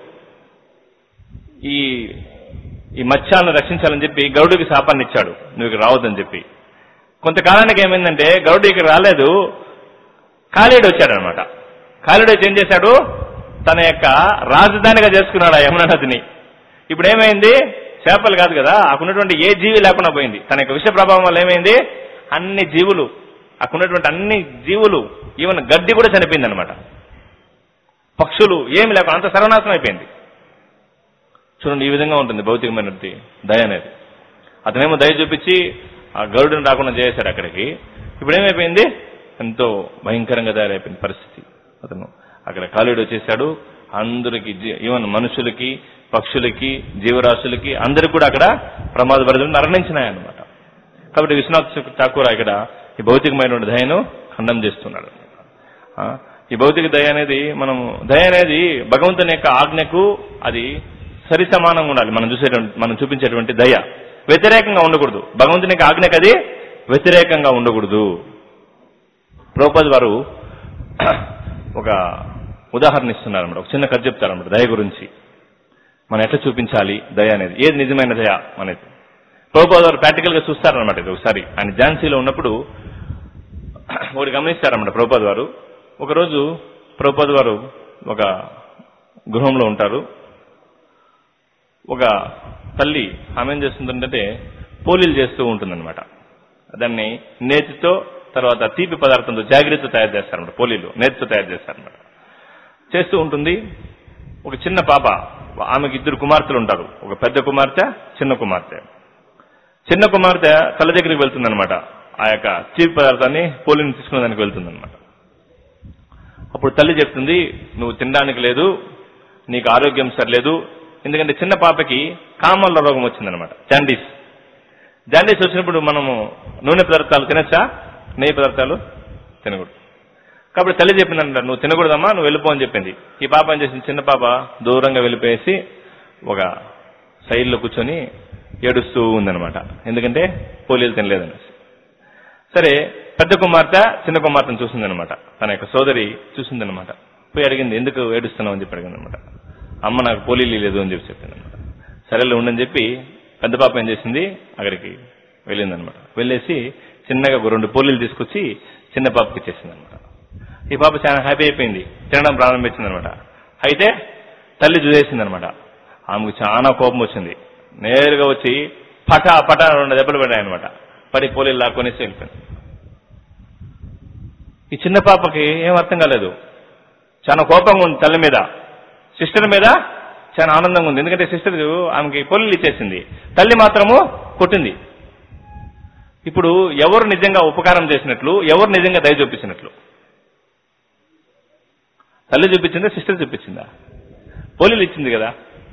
ఈ ఈ మత్స్యాలను రక్షించాలని చెప్పి గరుడికి శాపాన్ని ఇచ్చాడు నువ్వు ఇక్కడ రావద్దని చెప్పి కొంతకాలానికి ఏమైందంటే గరుడు ఇక్కడ రాలేదు కాళీడు వచ్చాడనమాట కాళీడు వచ్చి ఏం చేశాడు తన యొక్క రాజధానిగా చేసుకున్నాడు ఆ యమునా నదిని ఇప్పుడు ఏమైంది చేపలు కాదు కదా అక్కడున్నటువంటి ఏ జీవి లేకుండా పోయింది తన యొక్క విష ప్రభావం వల్ల ఏమైంది అన్ని జీవులు అక్కడున్నటువంటి అన్ని జీవులు ఈవెన్ గడ్డి కూడా చనిపోయింది అనమాట పక్షులు ఏమి లేకుండా అంత సర్వనాశనం అయిపోయింది చూడండి ఈ విధంగా ఉంటుంది భౌతికమైనది దయ అనేది అతనేమో దయ చూపించి ఆ గరుడుని రాకుండా చేశాడు అక్కడికి ఇప్పుడు ఏమైపోయింది ఎంతో భయంకరంగా తయారైపోయింది పరిస్థితి అతను అక్కడ కాలుడు వచ్చేసాడు అందరికి ఈవెన్ మనుషులకి పక్షులకి జీవరాశులకి అందరికి కూడా అక్కడ ప్రమాద పరిధులు మరణించినాయన్నమాట కాబట్టి విశ్వనాథ్ ఠాకూర్ ఇక్కడ ఈ భౌతికమైనటువంటి దయను ఖండం చేస్తున్నాడు ఆ, ఈ భౌతిక దయ అనేది మనం దయ అనేది భగవంతుని యొక్క ఆజ్ఞకు అది సరి సమానంగా ఉండాలి మనం చూసేటువంటి మనం చూపించేటువంటి దయ వ్యతిరేకంగా ఉండకూడదు భగవంతుని యొక్క ఆజ్ఞకు అది వ్యతిరేకంగా ఉండకూడదు ప్రోపద్ వారు ఒక ఉదాహరణ ఇస్తున్నారన్నమాట ఒక చిన్న కథ చెప్తారన్నమాట దయ గురించి మనం ఎట్లా చూపించాలి దయ అనేది ఏది నిజమైన దయ అనేది ప్రోపద్ వారు ప్రాక్టికల్ గా చూస్తారనమాట ఇది ఒకసారి ఆయన ఝాన్సీలో ఉన్నప్పుడు ఒకటి గమనిస్తారన్నమాట ప్రభుపాద్ వారు ఒకరోజు ప్రభుపాద్ వారు ఒక గృహంలో ఉంటారు ఒక తల్లి ఆమె ఏం చేస్తుందంటే పోలీలు చేస్తూ ఉంటుందన్నమాట దాన్ని నేతితో తర్వాత తీపి పదార్థంతో జాగ్రత్త తయారు చేస్తారన్నమాట పోలీలు నేతితో తయారు చేస్తారన్నమాట చేస్తూ ఉంటుంది ఒక చిన్న పాప ఆమెకి ఇద్దరు కుమార్తెలు ఉంటారు ఒక పెద్ద కుమార్తె చిన్న కుమార్తె చిన్న కుమార్తె తల్లి దగ్గరికి వెళ్తుందన్నమాట ఆ యొక్క తీపి పదార్థాన్ని పోలిని తీసుకునే దానికి వెళ్తుందన్నమాట అప్పుడు తల్లి చెప్తుంది నువ్వు తినడానికి లేదు నీకు ఆరోగ్యం సరిలేదు ఎందుకంటే చిన్న పాపకి కామల్ల రోగం వచ్చిందనమాట జాండీస్ జాండీస్ వచ్చినప్పుడు మనము నూనె పదార్థాలు తినచ్చా నెయ్యి పదార్థాలు తినకూడదు కాబట్టి తల్లి చెప్పిందంట నువ్వు తినకూడదమ్మా నువ్వు వెళ్ళిపో అని చెప్పింది ఈ పాప ఏం చేసింది చిన్న పాప దూరంగా వెళ్ళిపోయేసి ఒక సైడ్లో కూర్చొని ఏడుస్తూ ఉందన్నమాట ఎందుకంటే పోలీలు తినలేదనేసి సరే పెద్ద కుమార్తె చిన్న కుమార్తెను చూసిందనమాట తన యొక్క సోదరి చూసిందనమాట పోయి అడిగింది ఎందుకు ఏడుస్తున్నావు అని చెప్పి అడిగింది అనమాట అమ్మ నాకు పోలీలు లేదు అని చెప్పి చెప్పింది అనమాట సరేలే ఉండని చెప్పి పెద్ద పాప ఏం చేసింది అక్కడికి వెళ్ళిందనమాట వెళ్ళేసి చిన్నగా ఒక రెండు పోలీలు తీసుకొచ్చి చిన్న పాపకి ఇచ్చేసింది అనమాట ఈ పాప చాలా హ్యాపీ అయిపోయింది తినడం ప్రారంభించింది అనమాట అయితే తల్లి చూసేసింది అనమాట ఆమెకు చాలా కోపం వచ్చింది నేరుగా వచ్చి పటా పటా రెండు దెబ్బలు పడ్డాయన్నమాట పడి పోలీలు లాక్కొనేసి వెళ్ళిపోయింది ఈ చిన్న పాపకి ఏం అర్థం కాలేదు చాలా కోపంగా ఉంది తల్లి మీద సిస్టర్ మీద చాలా ఆనందంగా ఉంది ఎందుకంటే సిస్టర్ ఆమెకి పొల్లు ఇచ్చేసింది తల్లి మాత్రము కొట్టింది ఇప్పుడు ఎవరు నిజంగా ఉపకారం చేసినట్లు ఎవరు నిజంగా దయ చూపించినట్లు తల్లి చూపించిందా సిస్టర్ చూపించిందా పోలీలు ఇచ్చింది కదా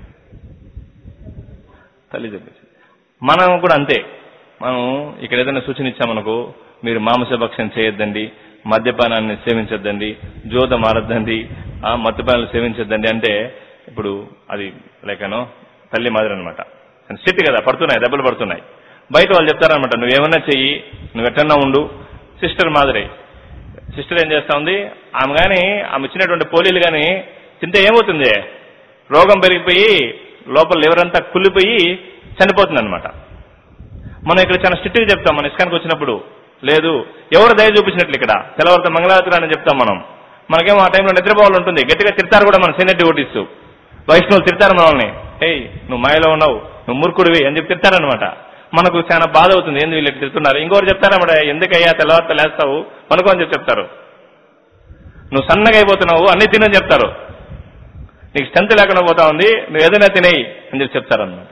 తల్లి చూపించింది మనం కూడా అంతే మనం ఇక్కడ ఏదైనా సూచన ఇచ్చామనుకో మీరు మాంసభక్షం చేయొద్దండి మద్యపానాన్ని సేవించొద్దండి జోద మారద్దండి ఆ మద్యపానాలు సేవించొద్దండి అంటే ఇప్పుడు అది లేకనో తల్లి మాదిరి అనమాట స్ట్రిక్ట్ కదా పడుతున్నాయి దెబ్బలు పడుతున్నాయి బయట వాళ్ళు చెప్తారనమాట నువ్వేమన్నా చెయ్యి నువ్వు ఎట్టన్నా ఉండు సిస్టర్ మాదిరి సిస్టర్ ఏం చేస్తా ఉంది ఆమె కానీ ఆమె ఇచ్చినటువంటి పోలీలు కానీ తింటే ఏమవుతుంది రోగం పెరిగిపోయి లోపల లివర్ అంతా కుళ్ళిపోయి చనిపోతుంది అనమాట మనం ఇక్కడ చాలా స్ట్రిక్ట్గా చెప్తాం మన ఇస్కానికి వచ్చినప్పుడు లేదు ఎవరు దయ చూపించినట్లు ఇక్కడ తెల్లవారితో మంగళారతి అని చెప్తాం మనం మనకేమో ఆ టైంలో నిద్రపోవాలి ఉంటుంది గట్టిగా తిడతారు కూడా మన సీనియర్ డివోటీస్ వైష్ణవులు తిడతారు మనల్ని ఏయ్ నువ్వు మాయలో ఉన్నావు నువ్వు మూర్ఖుడివి అని చెప్పి తిడతారనమాట మనకు చాలా బాధ అవుతుంది ఏంది వీళ్ళు ఇట్లా తిడుతున్నారు ఇంకోటి చెప్తారన్నమాట ఎందుకయ్యా తెల్లవారితో లేస్తావు పనుకో అని చెప్పి చెప్తారు నువ్వు సన్నగా అయిపోతున్నావు అన్ని తినని చెప్తారు నీకు స్ట్రెంత్ లేకుండా పోతా ఉంది నువ్వు ఏదైనా తినేయి అని చెప్పి చెప్తారనమాట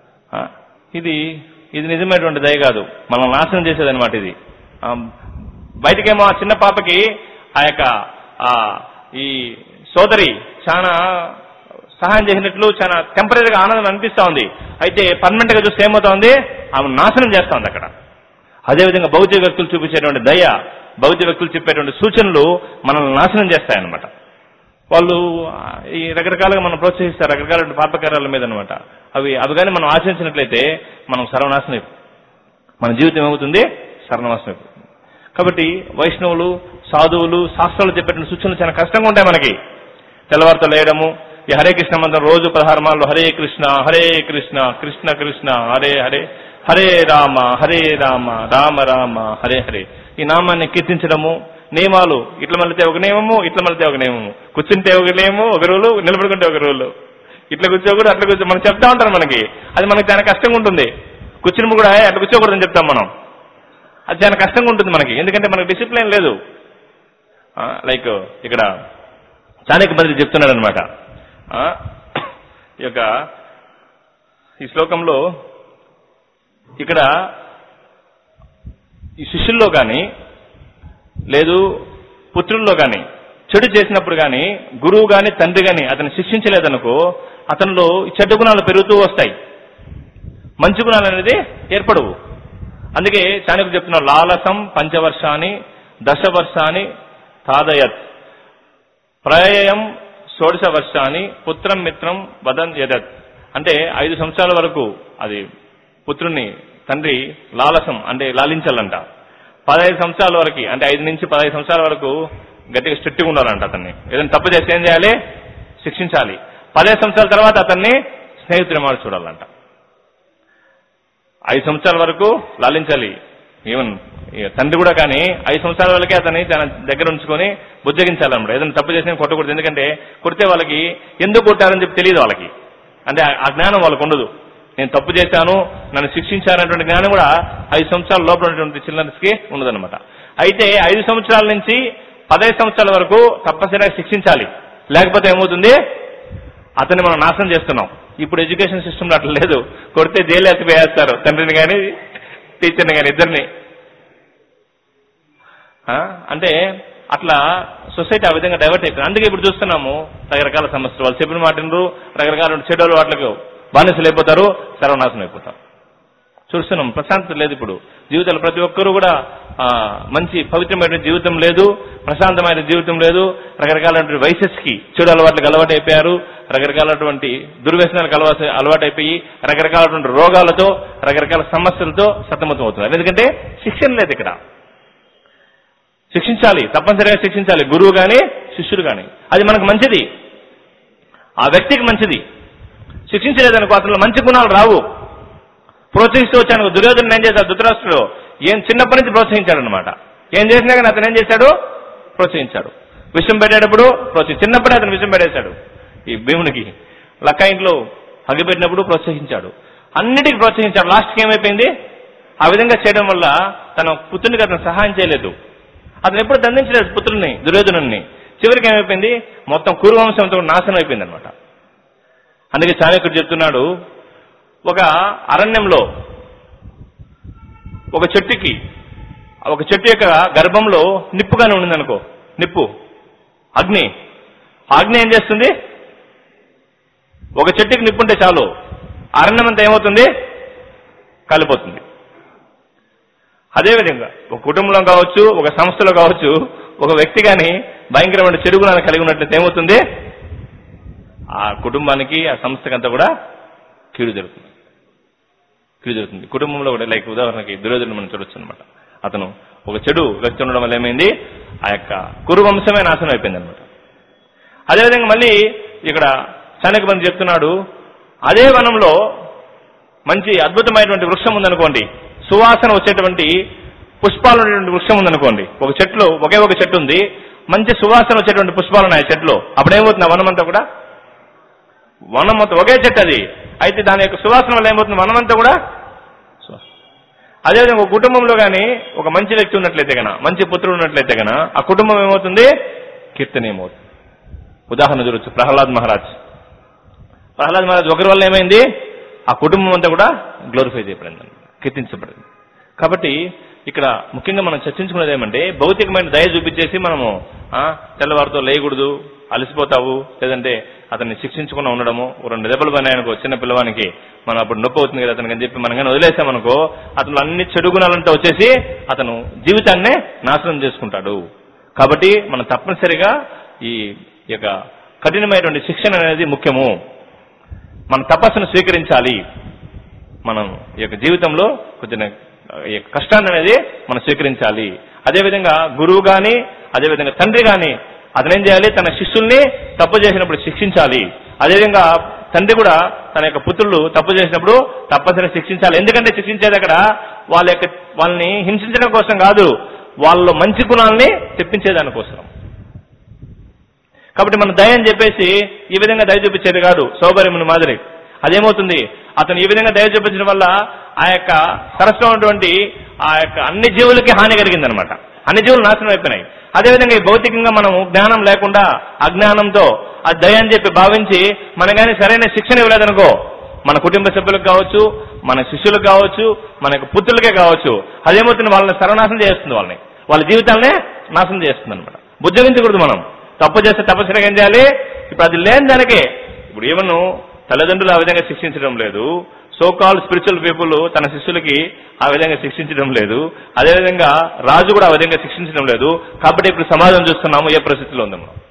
ఇది ఇది నిజమైనటువంటి దయ కాదు మనం నాశనం చేసేది అనమాట ఇది ఆ, బయటకేమో ఆ చిన్న పాపకి ఆ యొక్క ఆ ఈ సోదరి చాలా సహాయం చేసినట్లు చాలా టెంపరీగా ఆనందం అనిపిస్తా ఉంది అయితే పర్మనెంట్ గా చూస్తే ఏమవుతా ఉంది ఆమె నాశనం చేస్తా ఉంది అక్కడ అదేవిధంగా భౌతిక వ్యక్తులు చూపించేటువంటి దయ భౌతిక వ్యక్తులు చెప్పేటువంటి సూచనలు మనల్ని నాశనం చేస్తాయన్నమాట వాళ్ళు ఆ, ఈ రకరకాలుగా మనం ప్రోత్సహిస్తారు రకరకాల పాపకార్యాల మీద అనమాట అవి అవి కానీ మనం ఆచరించినట్లయితే మనం సర్వనాశనం అయిపోతాం. మన జీవితం ఏమవుతుంది సర్వనాశనం అయిపోతుంది కాబట్టి వైష్ణవులు సాధువులు శాస్త్రాలు చెప్పేటువంటి సూచనలు చాలా కష్టంగా ఉంటాయి మనకి తెల్లవారితో లేయడము ఈ హరే కృష్ణ మంత్రం రోజు పదహారు మార్లు హరే కృష్ణ హరే కృష్ణ కృష్ణ కృష్ణ హరే హరే హరే రామ హరే రామ రామ రామ హరే హరే ఈ నామాన్ని కీర్తించడము నియమాలు ఇట్లా మళ్ళీ ఒక నియమము ఇట్లా మళ్ళీ ఒక నియమము కూర్చుంటే ఒక నియమము ఒక రోజు నిలబడుకుంటే ఒక రోజు ఇట్లా కూర్చోకూడదు అట్లా కూర్చో మనం చెప్తా ఉంటారు మనకి అది మనకి చాలా కష్టంగా ఉంటుంది కూర్చుని కూడా "ఏయ్, అట్లా కూర్చోకూడదని చెప్తాం మనం అది చాలా కష్టంగా ఉంటుంది మనకి ఎందుకంటే మనకి డిసిప్లిన్ లేదు లైక్ ఇక్కడ చాణక్య మంత్రి చెప్తున్నాడు అనమాట ఈ యొక్క ఈ శ్లోకంలో ఇక్కడ ఈ శిష్యుల్లో కానీ లేదు పుత్రుల్లో కానీ చెడు చేసినప్పుడు కానీ గురువు కానీ తండ్రి కానీ అతను శిక్షించలేదనుకో అతనిలో ఈ చెడ్డ గుణాలు పెరుగుతూ వస్తాయి మంచి గుణాలు అనేది ఏర్పడవు అందుకే చాణక్యుడు చెప్తున్నారు లాలసం పంచవర్షాన్ని దశవర్షాన్ని తాదయత్ ప్రయయం షోడశ వర్షాన్ని పుత్రం మిత్రం వదన్ యదత్ అంటే ఐదు సంవత్సరాల వరకు అది పుత్రుణ్ణి తండ్రి లాలసం అంటే లాలించాలంట పదహైదు సంవత్సరాల వరకు అంటే ఐదు నుంచి పదహైదు సంవత్సరాల వరకు గట్టిగా స్ట్రిక్ట్గా ఉండాలంట అతన్ని ఏదైనా తప్పు చేస్తే ఏం చేయాలి శిక్షించాలి పదహైదు సంవత్సరాల తర్వాత అతన్ని స్నేహితుడి మాట చూడాలంట ఐదు సంవత్సరాల వరకు లాలించాలి ఈవెన్ ఈ తండ్రి కూడా కానీ ఐదు సంవత్సరాల వరకే అతన్ని తన దగ్గర ఉంచుకొని బుజ్జగించాలన్నమాట ఏదైనా తప్పు చేసిన కొట్టకూడదు ఎందుకంటే కొడితే వాళ్ళకి ఎందుకు కొట్టారని చెప్పి తెలియదు వాళ్ళకి అంటే ఆ- ఆ జ్ఞానం వాళ్ళకు ఉండదు నేను తప్పు చేశాను నన్ను శిక్షించారనేటువంటి జ్ఞానం కూడా ఐదు సంవత్సరాల లోపల ఉన్నటువంటి చిల్డ్రన్స్కి ఉండదన్నమాట అయితే ఐదు సంవత్సరాల నుంచి పదహైదు సంవత్సరాల వరకు తప్పనిసరిగా శిక్షించాలి లేకపోతే ఏమవుతుంది అతన్ని మనం నాశనం చేస్తున్నాం ఇప్పుడు ఎడ్యుకేషన్ సిస్టంలో అట్లా లేదు కొడితే జైలు ఎత్తిపోయేస్తారు తండ్రిని కానీ టీచర్ని కానీ ఇద్దరిని ఆ? అంటే అట్లా సొసైటీ ఆ విధంగా డైవర్ట్ అయిపోయింది అందుకే ఇప్పుడు చూస్తున్నాము రకరకాల సమస్యలు వాళ్ళు చెప్పిన మాటలు రకరకాల చెడు వాటికి బానిసలు అయిపోతారు సర్వనాశనం అయిపోతారు చూస్తున్నాం ప్రశాంతత లేదు ఇప్పుడు జీవితాలు ప్రతి ఒక్కరూ కూడా ఆ, మంచి పవిత్రమైన జీవితం లేదు ప్రశాంతమైన జీవితం లేదు రకరకాలైనటువంటి వయసెస్కి చెడు అలవాట్లకు అలవాటు అయిపోయారు రకరకాలటువంటి దుర్వ్యసనాలకు అలవాటు అలవాటైపోయి రకరకాలటువంటి రోగాలతో రకరకాల సమస్యలతో సతమతం అవుతున్నారు ఎందుకంటే శిక్షణ లేదు ఇక్కడ శిక్షించాలి తప్పనిసరిగా శిక్షించాలి గురువు గాని శిష్యుడు గాని అది మనకు మంచిది ఆ వ్యక్తికి మంచిది శిక్షించలేదనుకో అతను మంచి గుణాలు రావు ప్రోత్సహిస్తూ వచ్చాను దుర్యోధను ఏం చేశాడు ధృతరాష్ట్రుడు ఏం చిన్నప్పటి నుంచి ప్రోత్సహించాడు అనమాట ఏం చేసినా కానీ అతను ఏం చేశాడు ప్రోత్సహించాడు విషం పెట్టేటప్పుడు ప్రోత్సహి చిన్నప్పుడే అతను విషం పెట్టేశాడు ఈ భీమునికి లక్క ఇంట్లో అగ్గిపెట్టినప్పుడు ప్రోత్సహించాడు అన్నిటికీ ప్రోత్సహించాడు లాస్ట్కి ఏమైపోయింది ఆ విధంగా చేయడం వల్ల తన పుత్రునికి అతను సహాయం చేయలేదు అతను ఎప్పుడు దండించలేదు పుత్రుల్ని దుర్యోధనుని చివరికి ఏమైపోయింది మొత్తం కురువంశంతో నాశనం అయిపోయింది అనమాట అందుకే చాణక్యుడు చెప్తున్నాడు ఒక అరణ్యంలో ఒక చెట్టుకి ఒక చెట్టు యొక్క గర్భంలో నిప్పుగానే ఉండింది అనుకో నిప్పు అగ్ని ఆ అగ్ని ఏం చేస్తుంది ఒక చెట్టుకి నిప్పుంటే చాలు అరణ్యం అంతా ఏమవుతుంది కాలిపోతుంది అదేవిధంగా ఒక కుటుంబంలో కావచ్చు ఒక సంస్థలో కావచ్చు ఒక వ్యక్తి కానీ భయంకరమైన చెడు గుణాన్ని కలిగి ఉన్నట్లయితే ఏమవుతుంది ఆ కుటుంబానికి ఆ సంస్థకంతా కూడా కీడు జరుగుతుంది కీడు జరుగుతుంది కుటుంబంలో కూడా లైక్ ఉదాహరణకి దుర్యోధన మనం చూడొచ్చు అనమాట అతను ఒక చెడు వ్యక్తి ఉండడం వల్ల ఏమైంది ఆ యొక్క కురు వంశమే నాశనం అయిపోయింది అనమాట అదేవిధంగా మళ్ళీ ఇక్కడ చాణక్యబంధు చెప్తున్నాడు అదే వనంలో మంచి అద్భుతమైనటువంటి వృక్షం ఉందనుకోండి సువాసన వచ్చేటువంటి పుష్పాలు ఉండేటువంటి వృక్షం ఉందనుకోండి ఒక చెట్లు ఒకే ఒక చెట్టు ఉంది మంచి సువాసన వచ్చేటువంటి పుష్పాలు ఉన్నాయి ఆ చెట్లు అప్పుడేమవుతుంది ఆ వనం అంతా కూడా వనం మొత్తం ఒకే చెట్టు అది అయితే దాని యొక్క సువాసన వల్ల ఏమవుతుంది వనం అంతా కూడా సువాసన. అదేవిధంగా ఒక కుటుంబంలో కానీ ఒక మంచి వ్యక్తి ఉన్నట్లయితే గన మంచి పుత్రుడు ఉన్నట్లయితే గన ఆ కుటుంబం ఏమవుతుంది కీర్తనీయమవుతుంది ఉదాహరణ చూడొచ్చు ప్రహ్లాద్ మహారాజ్ ప్రహ్లాద్ మహారాజ్ ఒకరి వల్ల ఏమైంది ఆ కుటుంబం అంతా కూడా గ్లోరిఫై చేయబడింది కీర్తించబడింది కాబట్టి ఇక్కడ ముఖ్యంగా మనం చర్చించుకునేది ఏమంటే భౌతికమైన దయ చూపించేసి మనము ఆ, తెల్లవారితో లేయకూడదు అలసిపోతావు లేదంటే అతన్ని శిక్షించకుండా ఉండడము ఓ రెండు దెబ్బలు పడినాయనుకో చిన్న పిల్లవానికి మనం అప్పుడు నొప్పి అవుతుంది కదా అతనికి అని చెప్పి మనం కానీ వదిలేసామనుకో అతను అన్ని చెడు గుణాలంతా వచ్చేసి అతను జీవితాన్నే నాశనం చేసుకుంటాడు కాబట్టి మనం తప్పనిసరిగా ఈ యొక్క కఠినమైనటువంటి శిక్షణ అనేది ముఖ్యము మన తపస్సును స్వీకరించాలి మనం ఈ యొక్క జీవితంలో కొంచెం ఈ యొక్క కష్టాన్ని అనేది మనం స్వీకరించాలి అదేవిధంగా గురువు గాని అదేవిధంగా తండ్రి గాని అతను ఏం చేయాలి తన శిష్యుల్ని తప్పు చేసినప్పుడు శిక్షించాలి అదేవిధంగా తండ్రి కూడా తన యొక్క పుత్రులు తప్పు చేసినప్పుడు తప్పనిసరిగా శిక్షించాలి ఎందుకంటే శిక్షించేది అక్కడ వాళ్ళ యొక్క వాళ్ళని హింసించడం కోసం కాదు వాళ్ళ మంచి గుణాలని తెప్పించేదానికోసం కాబట్టి మన దయ అని చెప్పేసి ఈ విధంగా దయ చూపించేది కాదు సౌకర్యముని మాదిరి అదేమవుతుంది అతను ఈ విధంగా దయ చూపించడం వల్ల ఆ యొక్క సరస్సులో ఉన్నటువంటి ఆ యొక్క అన్ని జీవులకి హాని కలిగిందనమాట అన్ని జీవులు నాశనం అయిపోయినాయి అదేవిధంగా ఈ భౌతికంగా మనం జ్ఞానం లేకుండా అజ్ఞానంతో ఆ దయ అని చెప్పి భావించి మన కానీ సరైన శిక్షణ ఇవ్వలేదనుకో మన కుటుంబ సభ్యులకు కావచ్చు మన శిష్యులకు కావచ్చు మన యొక్క పుత్రులకే కావచ్చు అదేమవుతుంది వాళ్ళని సర్వనాశనం చేస్తుంది వాళ్ళని వాళ్ళ జీవితాలనే నాశనం చేస్తుంది అనమాట బుజ్జగించకూడదు మనం తప్పు చేస్తే తప్పనిసరిగా ఏం చేయాలి ఇప్పుడు అది లేని దానికే ఇప్పుడు ఈవెన్ తల్లిదండ్రులు ఆ విధంగా శిక్షించడం లేదు సో కాల్ స్పిరిచువల్ పీపుల్ తన శిష్యులకి ఆ విధంగా శిక్షించడం లేదు అదేవిధంగా రాజు కూడా ఆ విధంగా శిక్షించడం లేదు కాబట్టి ఇప్పుడు సమాజం చూస్తున్నాము ఏ పరిస్థితిలో ఉందో మనం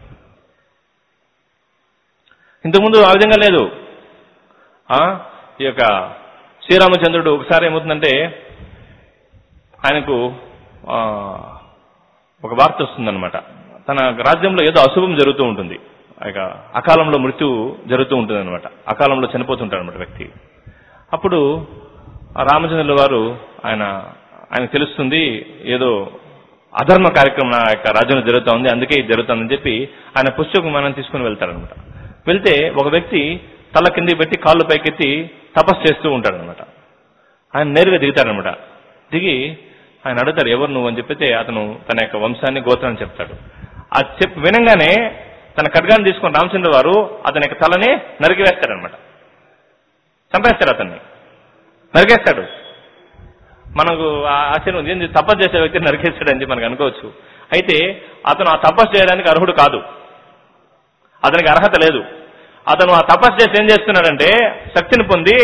ఇంతకుముందు ఆ విధంగా లేదు ఆ, ఈ యొక్క శ్రీరామచంద్రుడు ఒకసారి ఏమవుతుందంటే ఆయనకు ఆ, ఒక వార్త వస్తుందన్నమాట తన రాజ్యంలో ఏదో అశుభం జరుగుతూ ఉంటుంది ఆ యొక్క అకాలంలో మృత్యు జరుగుతూ ఉంటుంది అనమాట అకాలంలో చనిపోతుంటాడు అనమాట వ్యక్తి అప్పుడు ఆ రామచంద్రుల వారు ఆయన ఆయనకు తెలుస్తుంది ఏదో అధర్మ కార్యక్రమం నా యొక్క రాజ్యంలో జరుగుతూ ఉంది అందుకే ఇది జరుగుతుందని చెప్పి ఆయన పుస్తకం మనం తీసుకుని వెళ్తారనమాట వెళ్తే ఒక వ్యక్తి తల కిందికి పెట్టి కాళ్ళు పైకెత్తి తపస్సు చేస్తూ ఉంటాడనమాట ఆయన నేరుగా దిగుతాడనమాట దిగి ఆయన అడుగుతాడు ఎవరు నువ్వు అని చెప్పితే అతను తన యొక్క వంశాన్ని గోత్రాన్ని చెప్తాడు ఆ చెప్పి వినంగానే తన ఖడ్గాన్ని తీసుకుని రామచంద్ర వారు అతని యొక్క తలని నరికివేస్తాడనమాట చంపేస్తాడు అతన్ని నరికేస్తాడు మనకు ఆ ఆశ్చర్యం ఏంది తపస్సు చేసే వ్యక్తిని నరికేస్తాడు అని చెప్పి మనకు అనుకోవచ్చు అయితే అతను ఆ తపస్సు చేయడానికి అర్హుడు కాదు అతనికి అర్హత లేదు అతను ఆ తపస్సు చేసి ఏం చేస్తున్నాడంటే శక్తిని పొంది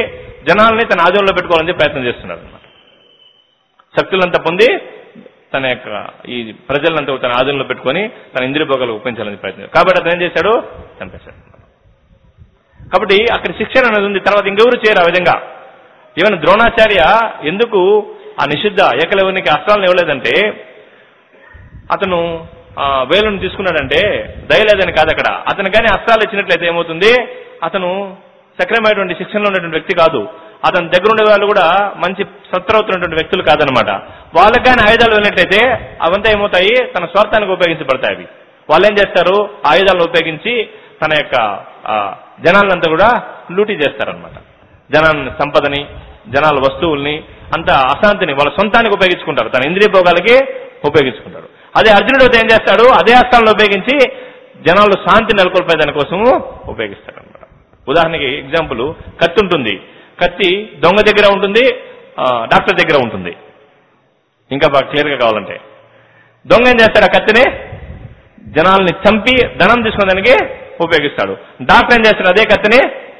జనాల్ని తన ఆధీనంలో పెట్టుకోవాలని చెప్పి ప్రయత్నం చేస్తున్నాడు అనమాట శక్తులంతా పొంది తన యొక్క ఈ ప్రజలంతా తన ఆధీనంలో పెట్టుకొని తన ఇంద్రియ భోగాలు ఉపయోగించాలని ప్రయత్నం కాబట్టి అతను ఏం చేశాడు చంపేశాడు కాబట్టి అక్కడ శిక్షణ అనేది ఉంది తర్వాత ఇంకెవరు చేయరు ఆ విధంగా ఈవెన్ ద్రోణాచార్య ఎందుకు ఆ నిషిద్ధ ఏకలవునికి అస్త్రాలను ఇవ్వలేదంటే అతను ఆ, వేలును తీసుకున్నాడంటే దయలేదని కాదు అక్కడ అతను కానీ అస్త్రాలు ఇచ్చినట్లయితే ఏమవుతుంది అతను సక్రమైనటువంటి శిక్షణలో ఉన్నటువంటి వ్యక్తి కాదు అతని దగ్గర ఉండే వాళ్ళు కూడా మంచి సత్రవుతున్నటువంటి వ్యక్తులు కాదనమాట వాళ్ళకి కానీ ఆయుధాలు వెళ్ళినట్లయితే అవంతా ఏమవుతాయి తన స్వార్థానికి ఉపయోగించబడతాయి అవి వాళ్ళు ఏం చేస్తారు ఆయుధాలను ఉపయోగించి తన యొక్క ఆ, జనాలంతా కూడా లూటీ చేస్తారనమాట జనాన్ని సంపదని జనాల వస్తువుల్ని అంత అశాంతిని వాళ్ళ సొంతానికి ఉపయోగించుకుంటారు తన ఇంద్రియ భోగాలకి ఉపయోగించుకుంటారు అదే అర్జునుడు అయితే ఏం చేస్తాడు అదే అస్త్రాలను ఉపయోగించి జనాలు శాంతి నెలకొల్పే దానికోసము ఉపయోగిస్తాడు అనమాట ఉదాహరణకి ఎగ్జాంపుల్ కత్తి ఉంటుంది కత్తి దొంగ దగ్గర ఉంటుంది ఆ, డాక్టర్ దగ్గర ఉంటుంది ఇంకా బాగా క్లియర్గా కావాలంటే దొంగ ఏం చేస్తాడు ఆ కత్తిని జనాల్ని చంపి ధనం తీసుకునేదానికి ఉపయోగిస్తాడు డాక్టర్ ఏం చేస్తాడు అదే కత్తిని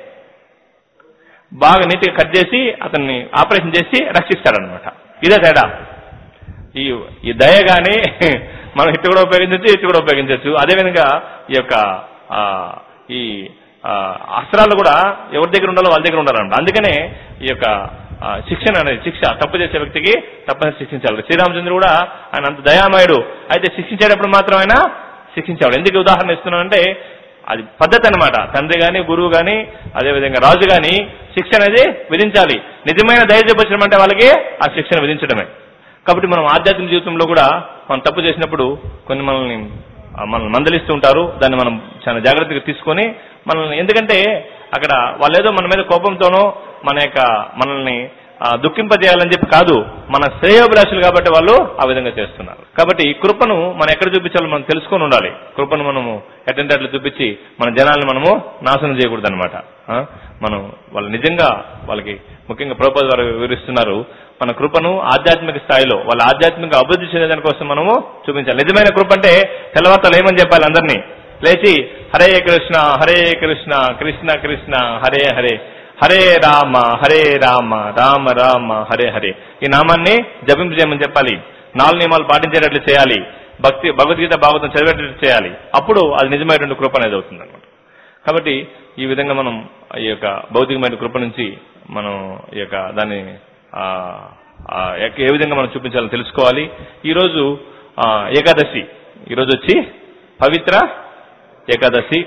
బాగా నీట్గా కట్ చేసి అతన్ని ఆపరేషన్ చేసి రక్షిస్తాడనమాట ఇదే తేడా ఈ ఈ దయ గాని మనం ఇటు కూడా ఉపయోగించవచ్చు ఇటు కూడా ఉపయోగించవచ్చు అదేవిధంగా ఈ యొక్క ఆ, ఈ ఆ, అస్త్రాలు కూడా ఎవరి దగ్గర ఉండాలో వాళ్ళ దగ్గర ఉండాలంట అందుకనే ఈ యొక్క ఆ, శిక్షణ అనేది శిక్ష తప్పు చేసే వ్యక్తికి తప్పని శిక్షించాలి శ్రీరామచంద్రుడు కూడా ఆయన అంత దయామయుడు అయితే శిక్షించేటప్పుడు మాత్రం ఆయన శిక్షించాడు ఎందుకు ఉదాహరణ ఇస్తున్నానంటే అది పద్ధతి అనమాట తండ్రి గాని గురువు గాని అదేవిధంగా రాజు గాని శిక్ష అనేది విధించాలి నిజమైన దయ చూపించడం అంటే వాళ్ళకి ఆ శిక్షణ విధించడమే కాబట్టి మనం ఆధ్యాత్మిక జీవితంలో కూడా మనం తప్పు చేసినప్పుడు కొన్ని మనల్ని ఆ, మనల్ని మందలిస్తూ ఉంటారు దాన్ని మనం చాలా జాగ్రత్తగా తీసుకొని మనల్ని ఎందుకంటే అక్కడ వాళ్ళు ఏదో మన మీద కోపంతోనో మన యొక్క మనల్ని ఆ, దుఃఖింపజేయాలని చెప్పి కాదు మన శ్రేయోభిలాషులు కాబట్టి వాళ్ళు ఆ విధంగా చేస్తున్నారు కాబట్టి ఈ కృపను మనం ఎక్కడ చూపించాలో మనం తెలుసుకొని ఉండాలి కృపను మనము ఎట్టంటే అట్లా చూపించి మన జనాల్ని మనము నాశనం చేయకూడదు అనమాట మనం వాళ్ళు నిజంగా వాళ్ళకి ముఖ్యంగా ప్రోపోజ్ వారు వివరిస్తున్నారు మన కృపను ఆధ్యాత్మిక స్థాయిలో వాళ్ళ ఆధ్యాత్మిక అభివృద్ధి చెందేదాని కోసం మనము చూపించాలి నిజమైన కృప అంటే తెల్లవార్తలు ఏమని చెప్పాలి అందరినీ లేచి హరే కృష్ణ హరే కృష్ణ కృష్ణ కృష్ణ హరే హరే హరే రామ హరే రామ రామ రామ హరే హరే ఈ నామాన్ని జపింపు చేయమని చెప్పాలి నాలుగు నియమాలు పాటించేటట్లు చేయాలి భక్తి భగవద్గీత భాగవతం చదివేటట్లు చేయాలి అప్పుడు అది నిజమైనటువంటి కృప అనేది అవుతుంది అనమాట కాబట్టి ఈ విధంగా మనం ఈ యొక్క భౌతికమైన కృప నుంచి మనం ఈ యొక్క దాన్ని ఆ, ఆ, ఎక్- ఏ విధంగా మనం చూపించాలో తెలుసుకోవాలి ఈరోజు ఆ, ఏకాదశి ఈరోజు వచ్చి పవిత్ర ఏకాదశి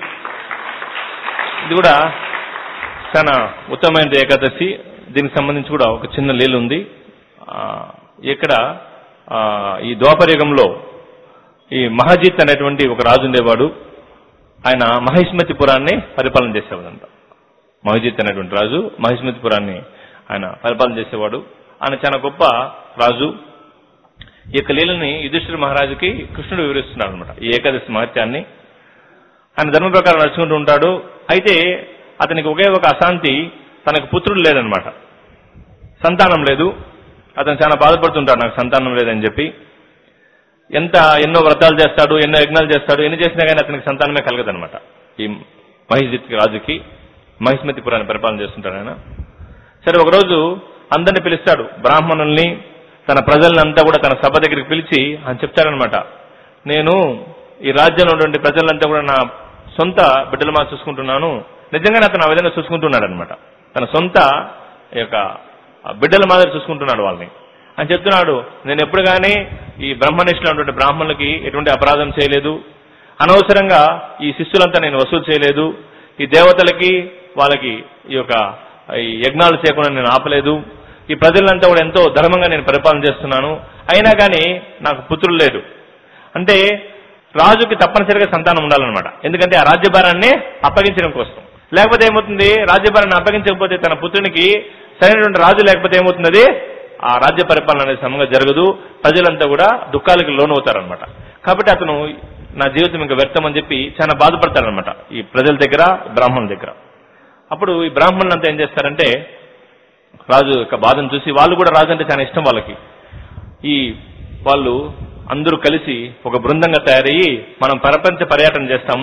ఇది కూడా చాలా ఉత్తమమైన ఏకాదశి దీనికి సంబంధించి కూడా ఒక చిన్న లీల ఉంది ఆ, ఇక్కడ ఆ, ఈ ద్వాపరయుగంలో ఈ మహాజిత్ అనేటువంటి ఒక రాజు ఉండేవాడు ఆయన మహిష్మతిపురాన్ని పరిపాలన చేసేవాడంట మహిజిత్ అనేటువంటి రాజు మహిష్మతిపురాన్ని ఆయన పరిపాలన చేసేవాడు ఆయన చాలా గొప్ప రాజు ఈ యొక్క లీలని యుధిష్ఠిర మహారాజుకి కృష్ణుడు వివరిస్తున్నాడు అనమాట ఈ ఏకాదశి మహత్యాన్ని ఆయన ధర్మ ప్రకారం నడుచుకుంటూ ఉంటాడు అయితే అతనికి ఒకే ఒక అశాంతి తనకు పుత్రుడు లేదనమాట సంతానం లేదు అతను చాలా బాధపడుతుంటాడు నాకు సంతానం లేదని చెప్పి ఎంత ఎన్నో వ్రతాలు చేస్తాడు ఎన్నో యజ్ఞాలు చేస్తాడు ఎన్ని చేసినా కానీ అతనికి సంతానమే కలగదనమాట ఈ మహిజిత్ రాజుకి మహిష్మతిపురాన్ని పరిపాలన చేస్తుంటాడు ఆయన సరే ఒకరోజు అందరిని పిలుస్తాడు బ్రాహ్మణుల్ని తన ప్రజల్ని అంతా కూడా తన సభ దగ్గరికి పిలిచి ఆయన చెప్తాడనమాట నేను ఈ రాజ్యంలో ఉన్నటువంటి ప్రజలంతా కూడా నా సొంత బిడ్డల మా చూసుకుంటున్నాను నిజంగానే అతను ఆ విధంగా చూసుకుంటున్నాడు అనమాట తన సొంత ఈ యొక్క బిడ్డల మాదిరి చూసుకుంటున్నాడు వాళ్ళని అని చెప్తున్నాడు నేను ఎప్పుడు కానీ ఈ బ్రహ్మనిష్ఠులు ఉన్నటువంటి బ్రాహ్మణులకి ఎటువంటి అపరాధం చేయలేదు అనవసరంగా ఈ శిష్యులంతా నేను వసూలు చేయలేదు ఈ దేవతలకి వాళ్ళకి ఈ యొక్క ఈ యజ్ఞాలు చేయకుండా నేను ఆపలేదు ఈ ప్రజలంతా కూడా ఎంతో ధర్మంగా నేను పరిపాలన చేస్తున్నాను అయినా కానీ నాకు పుత్రులు లేడు అంటే రాజుకి తప్పనిసరిగా సంతానం ఉండాలన్నమాట ఎందుకంటే ఆ రాజ్యభారాన్ని అప్పగించడం కోసం లేకపోతే ఏమవుతుంది రాజ్యభారాన్ని అప్పగించకపోతే తన పుత్రునికి సరైనటువంటి రాజు లేకపోతే ఏమవుతుంది అది ఆ రాజ్య పరిపాలన అనేది సమంగా జరగదు ప్రజలంతా కూడా దుఃఖాలకు లోనవుతారనమాట కాబట్టి అతను నా జీవితం ఇంకా వ్యర్థం అని చెప్పి చాలా బాధపడతారనమాట ఈ ప్రజల దగ్గర బ్రాహ్మణుల దగ్గర అప్పుడు ఈ బ్రాహ్మణులంతా ఏం చేస్తారంటే రాజు యొక్క బాధను చూసి వాళ్ళు కూడా రాజు అంటే చాలా ఇష్టం వాళ్ళకి ఈ వాళ్ళు అందరూ కలిసి ఒక బృందంగా తయారయ్యి మనం ప్రపంచ పర్యటన చేస్తాము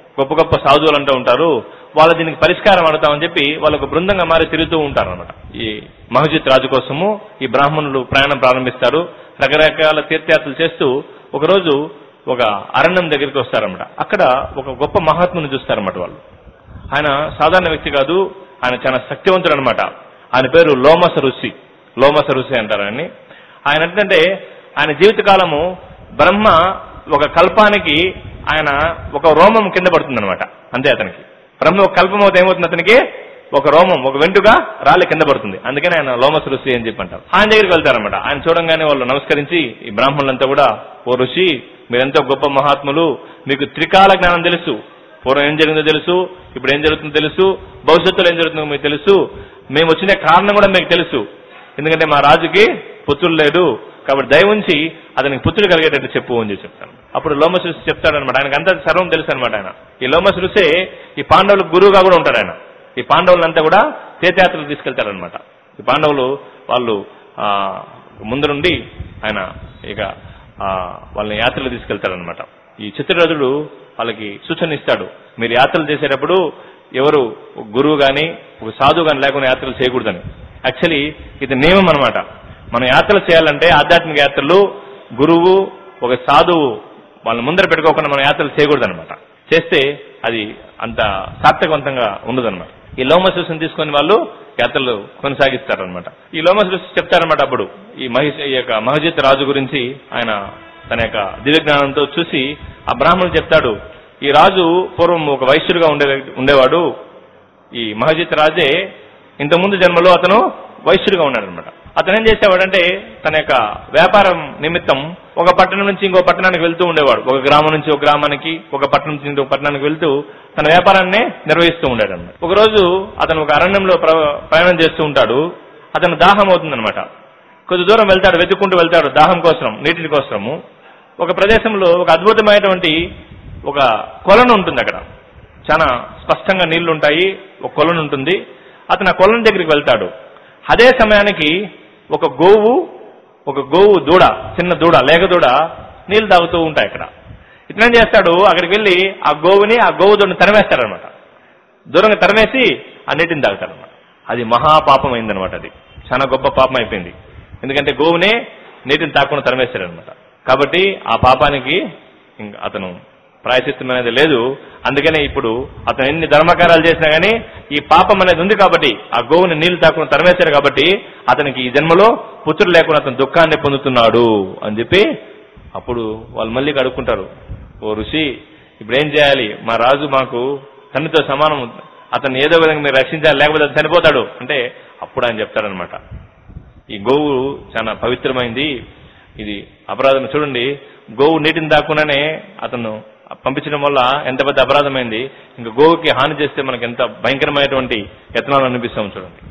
గొప్ప గొప్ప సాధువులు అంటూ ఉంటారు వాళ్ళు దీనికి పరిష్కారం అడుగుతామని చెప్పి వాళ్ళు ఒక బృందంగా మారి తిరుగుతూ ఉంటారు అనమాట ఈ మహజిత్ రాజు కోసము ఈ బ్రాహ్మణులు ప్రయాణం ప్రారంభిస్తారు రకరకాల తీర్థయాత్రలు చేస్తూ ఒకరోజు ఒక అరణ్యం దగ్గరికి వస్తారన్నమాట అక్కడ ఒక గొప్ప మహాత్ముని చూస్తారన్నమాట వాళ్ళు ఆయన సాధారణ వ్యక్తి కాదు ఆయన చాలా శక్తివంతుడు అనమాట ఆయన పేరు లోమస ఋషి లోమస ఋషి అంటారు ఆయన్ని ఆయన ఏంటంటే ఆయన జీవితకాలము బ్రహ్మ ఒక కల్పానికి ఆయన ఒక రోమం కింద పడుతుంది అనమాట అంతే అతనికి బ్రహ్మ ఒక కల్పం అవుతే ఏమవుతుంది అతనికి ఒక రోమం ఒక వెంటుగా రాళ్ళ కింద పడుతుంది అందుకని ఆయన లోమస ఋషి అని చెప్పి అంటారు ఆయన దగ్గరికి వెళ్తారనమాట ఆయన చూడంగానే వాళ్ళు నమస్కరించి ఈ బ్రాహ్మణులంతా కూడా ఓ ఋషి మీరెంతో గొప్ప మహాత్ములు మీకు త్రికాల జ్ఞానం తెలుసు పూర్వం ఏం జరిగిందో తెలుసు ఇప్పుడు ఏం జరుగుతుందో తెలుసు భవిష్యత్తులో ఏం జరుగుతుందో మీకు తెలుసు మేము వచ్చిన కారణం కూడా మీకు తెలుసు ఎందుకంటే మా రాజుకి పుత్రులు లేడు కాబట్టి దయ ఉంచి అతనికి పుత్రుడు కలిగేటట్టు చెప్పు అని చెప్పి చెప్తాను అప్పుడు లోమస్ ఋషి చెప్తాడనమాట ఆయనకు అంతా సర్వం తెలుసు అనమాట ఆయన ఈ లోమస్ ఋషి ఈ పాండవులకు గురువుగా కూడా ఉంటాడు ఆయన ఈ పాండవులంతా కూడా తీర్థయాత్రలు తీసుకెళ్తారనమాట ఈ పాండవులు వాళ్ళు ఆ, ముందు నుండి ఆయన ఇక ఆ, వాళ్ళని యాత్రలు తీసుకెళ్తారనమాట ఈ చిత్రరథుడు వాళ్ళకి సూచన ఇస్తాడు మీరు యాత్రలు చేసేటప్పుడు ఎవరు ఒక గురువు గాని ఒక సాధువు గాని లేకుండా యాత్రలు చేయకూడదని యాక్చువల్లీ ఇది నియమం అనమాట మనం యాత్రలు చేయాలంటే ఆధ్యాత్మిక యాత్రలు గురువు ఒక సాధువు వాళ్ళని ముందర పెట్టుకోకుండా మనం యాత్రలు చేయకూడదు అనమాట చేస్తే అది అంత సార్థకవంతంగా ఉండదన్నమాట ఈ లోమసూసుని తీసుకొని వాళ్ళు యాత్రలు కొనసాగిస్తారనమాట ఈ లోమసూస్ చెప్తారనమాట అప్పుడు ఈ మహిష ఈ యొక్క మహజిత్ రాజు గురించి ఆయన తన యొక్క దివ్యజ్ఞానంతో చూసి ఆ బ్రాహ్మణుడు చెప్తాడు ఈ రాజు పూర్వం ఒక వైశ్యుడిగా ఉండే ఉండేవాడు ఈ మహజిత్ రాజే ఇంతకుముందు జన్మలో అతను వైశ్యుడిగా ఉన్నాడు అనమాట అతను ఏం చేసేవాడంటే తన యొక్క వ్యాపారం నిమిత్తం ఒక పట్టణం నుంచి ఇంకో పట్టణానికి వెళ్తూ ఉండేవాడు ఒక గ్రామం నుంచి ఒక గ్రామానికి ఒక పట్టణం నుంచి ఇంకో పట్టణానికి వెళ్తూ తన వ్యాపారాన్ని నిర్వహిస్తూ ఉండాడు అనమాట ఒకరోజు అతను ఒక అరణ్యంలో ప్ర- ప్రయాణం చేస్తూ ఉంటాడు అతను దాహం అవుతుందన్నమాట కొద్ది దూరం వెళ్తాడు వెతుక్కుంటూ వెళ్తాడు దాహం కోసం నీటిని కోసము ఒక ప్రదేశంలో ఒక అద్భుతమైనటువంటి ఒక కొలను ఉంటుంది అక్కడ చాలా స్పష్టంగా నీళ్లు ఉంటాయి ఒక కొలను ఉంటుంది అతను ఆ కొలను దగ్గరికి వెళ్తాడు అదే సమయానికి ఒక గోవు ఒక గోవు దూడ చిన్న దూడ లేక దూడ నీళ్లు తాగుతూ ఉంటాయి అక్కడ ఇతనేం చేస్తాడు అక్కడికి వెళ్ళి ఆ గోవుని ఆ గోవు దూడని తరిమేస్తాడనమాట దూరంగా తరిమేసి ఆ నీటిని తాగుతాడనమాట అది మహాపాపం అయిందనమాట అది చాలా గొప్ప పాపం అయిపోయింది ఎందుకంటే గోవునే నీటిని తాకుండా తరిమేస్తాడనమాట కాబట్టి ఆ పాపానికి ఇంక అతను ప్రాయశ్చిత్తం అనేది లేదు అందుకనే ఇప్పుడు అతను ఎన్ని ధర్మకార్యాలు చేసినా గానీ ఈ పాపం అనేది ఉంది కాబట్టి ఆ గోవుని నీళ్లు తాకుండా తరిమేశాడు కాబట్టి అతనికి ఈ జన్మలో పుత్రుడు లేకుండా అతను దుఃఖాన్ని పొందుతున్నాడు అని చెప్పి అప్పుడు వాళ్ళు మళ్ళీ కడుక్కుంటారు ఓ ఋషి ఇప్పుడు ఏం చేయాలి మా రాజు మాకు తండ్రితో సమానం అతన్ని ఏదో విధంగా మీరు రక్షించాలి లేకపోతే అతను చనిపోతాడు అంటే అప్పుడు ఆయన చెప్తాడనమాట ఈ గోవు చాలా పవిత్రమైంది ఇది అపరాధం చూడండి గోవు నీటిని దాక్కునే అతను పంపించడం వల్ల ఎంత పెద్ద అపరాధమైంది ఇంకా గోవుకి హాని చేస్తే మనకి ఎంత భయంకరమైనటువంటి యత్నాలు అనిపిస్తాం చూడండి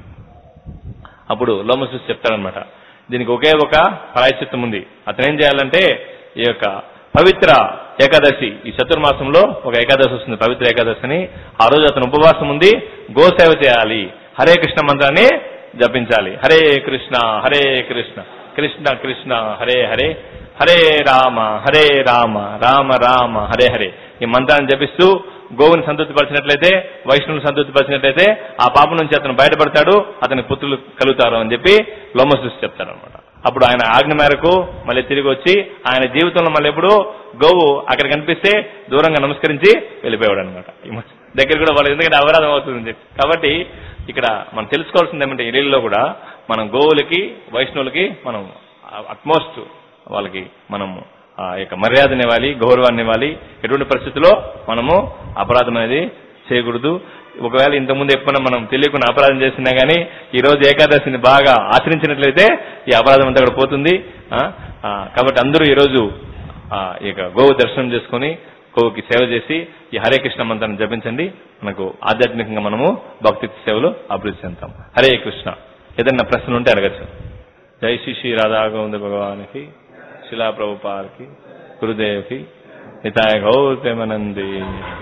అప్పుడు లోమసూస్ చెప్తాడనమాట దీనికి ఒకే ఒక ప్రాయశ్చిత్తం ఉంది అతను ఏం చేయాలంటే ఈ యొక్క పవిత్ర ఏకాదశి ఈ చతుర్మాసంలో ఒక ఏకాదశి వస్తుంది పవిత్ర ఏకాదశి అని ఆ రోజు అతను ఉపవాసం ఉంది గోసేవ చేయాలి హరే కృష్ణ మంత్రాన్ని జపించాలి హరే కృష్ణ హరే కృష్ణ కృష్ణ కృష్ణ హరే హరే హరే రామ హరే రామ రామ రామ హరే హరే ఈ మంత్రాన్ని జపిస్తూ గోవుని సంతృప్తిపరిచినట్లయితే వైష్ణవుని సంతృప్తిపరిచినట్లయితే ఆ పాపం నుంచి అతను బయటపడతాడు అతని పుత్రులు కలుగుతారు అని చెప్పి లోమసృష్టి చెప్తారు అనమాట అప్పుడు ఆయన ఆజ్ఞ మేరకు మళ్ళీ తిరిగి వచ్చి ఆయన జీవితంలో మళ్ళీ ఎప్పుడు గోవు అక్కడ కనిపిస్తే దూరంగా నమస్కరించి వెళ్ళిపోయాడు అనమాట దగ్గర కూడా వాళ్ళు ఎందుకంటే అపరాధం అవుతుందని చెప్పి కాబట్టి ఇక్కడ మనం తెలుసుకోవాల్సింది ఏమంటే ఈ రీల్లో కూడా మనం గోవులకి వైష్ణవులకి మనం అట్మోస్ట్ వాళ్ళకి మనం ఆ యొక్క మర్యాదను ఇవ్వాలి గౌరవాన్ని ఇవ్వాలి ఎటువంటి పరిస్థితుల్లో మనము అపరాధం అనేది చేయకూడదు ఒకవేళ ఇంతకుముందు ఎప్పుడైనా మనం తెలియకుండా అపరాధం చేసినా గానీ ఈ రోజు ఏకాదశిని బాగా ఆచరించినట్లయితే ఈ అపరాధం అంతా కూడా పోతుంది ఆ, ఆ, కాబట్టి అందరూ ఈ రోజు ఆ, ఈ యొక్క గోవు దర్శనం చేసుకుని గోవుకి సేవ చేసి ఈ హరే కృష్ణ మంత్రాన్ని జపించండి మనకు ఆధ్యాత్మికంగా మనము భక్తి సేవలు అభివృద్ధి చెందుతాం హరే కృష్ణ ఏదైనా ప్రశ్న ఉంటే అడగచ్చు జై శ్రీ శ్రీ రాధా గోవింద భగవానికి శిలా ప్రభుపాల్కి గురుదేవ్కి నితాయ గౌర్ ప్రేమానంది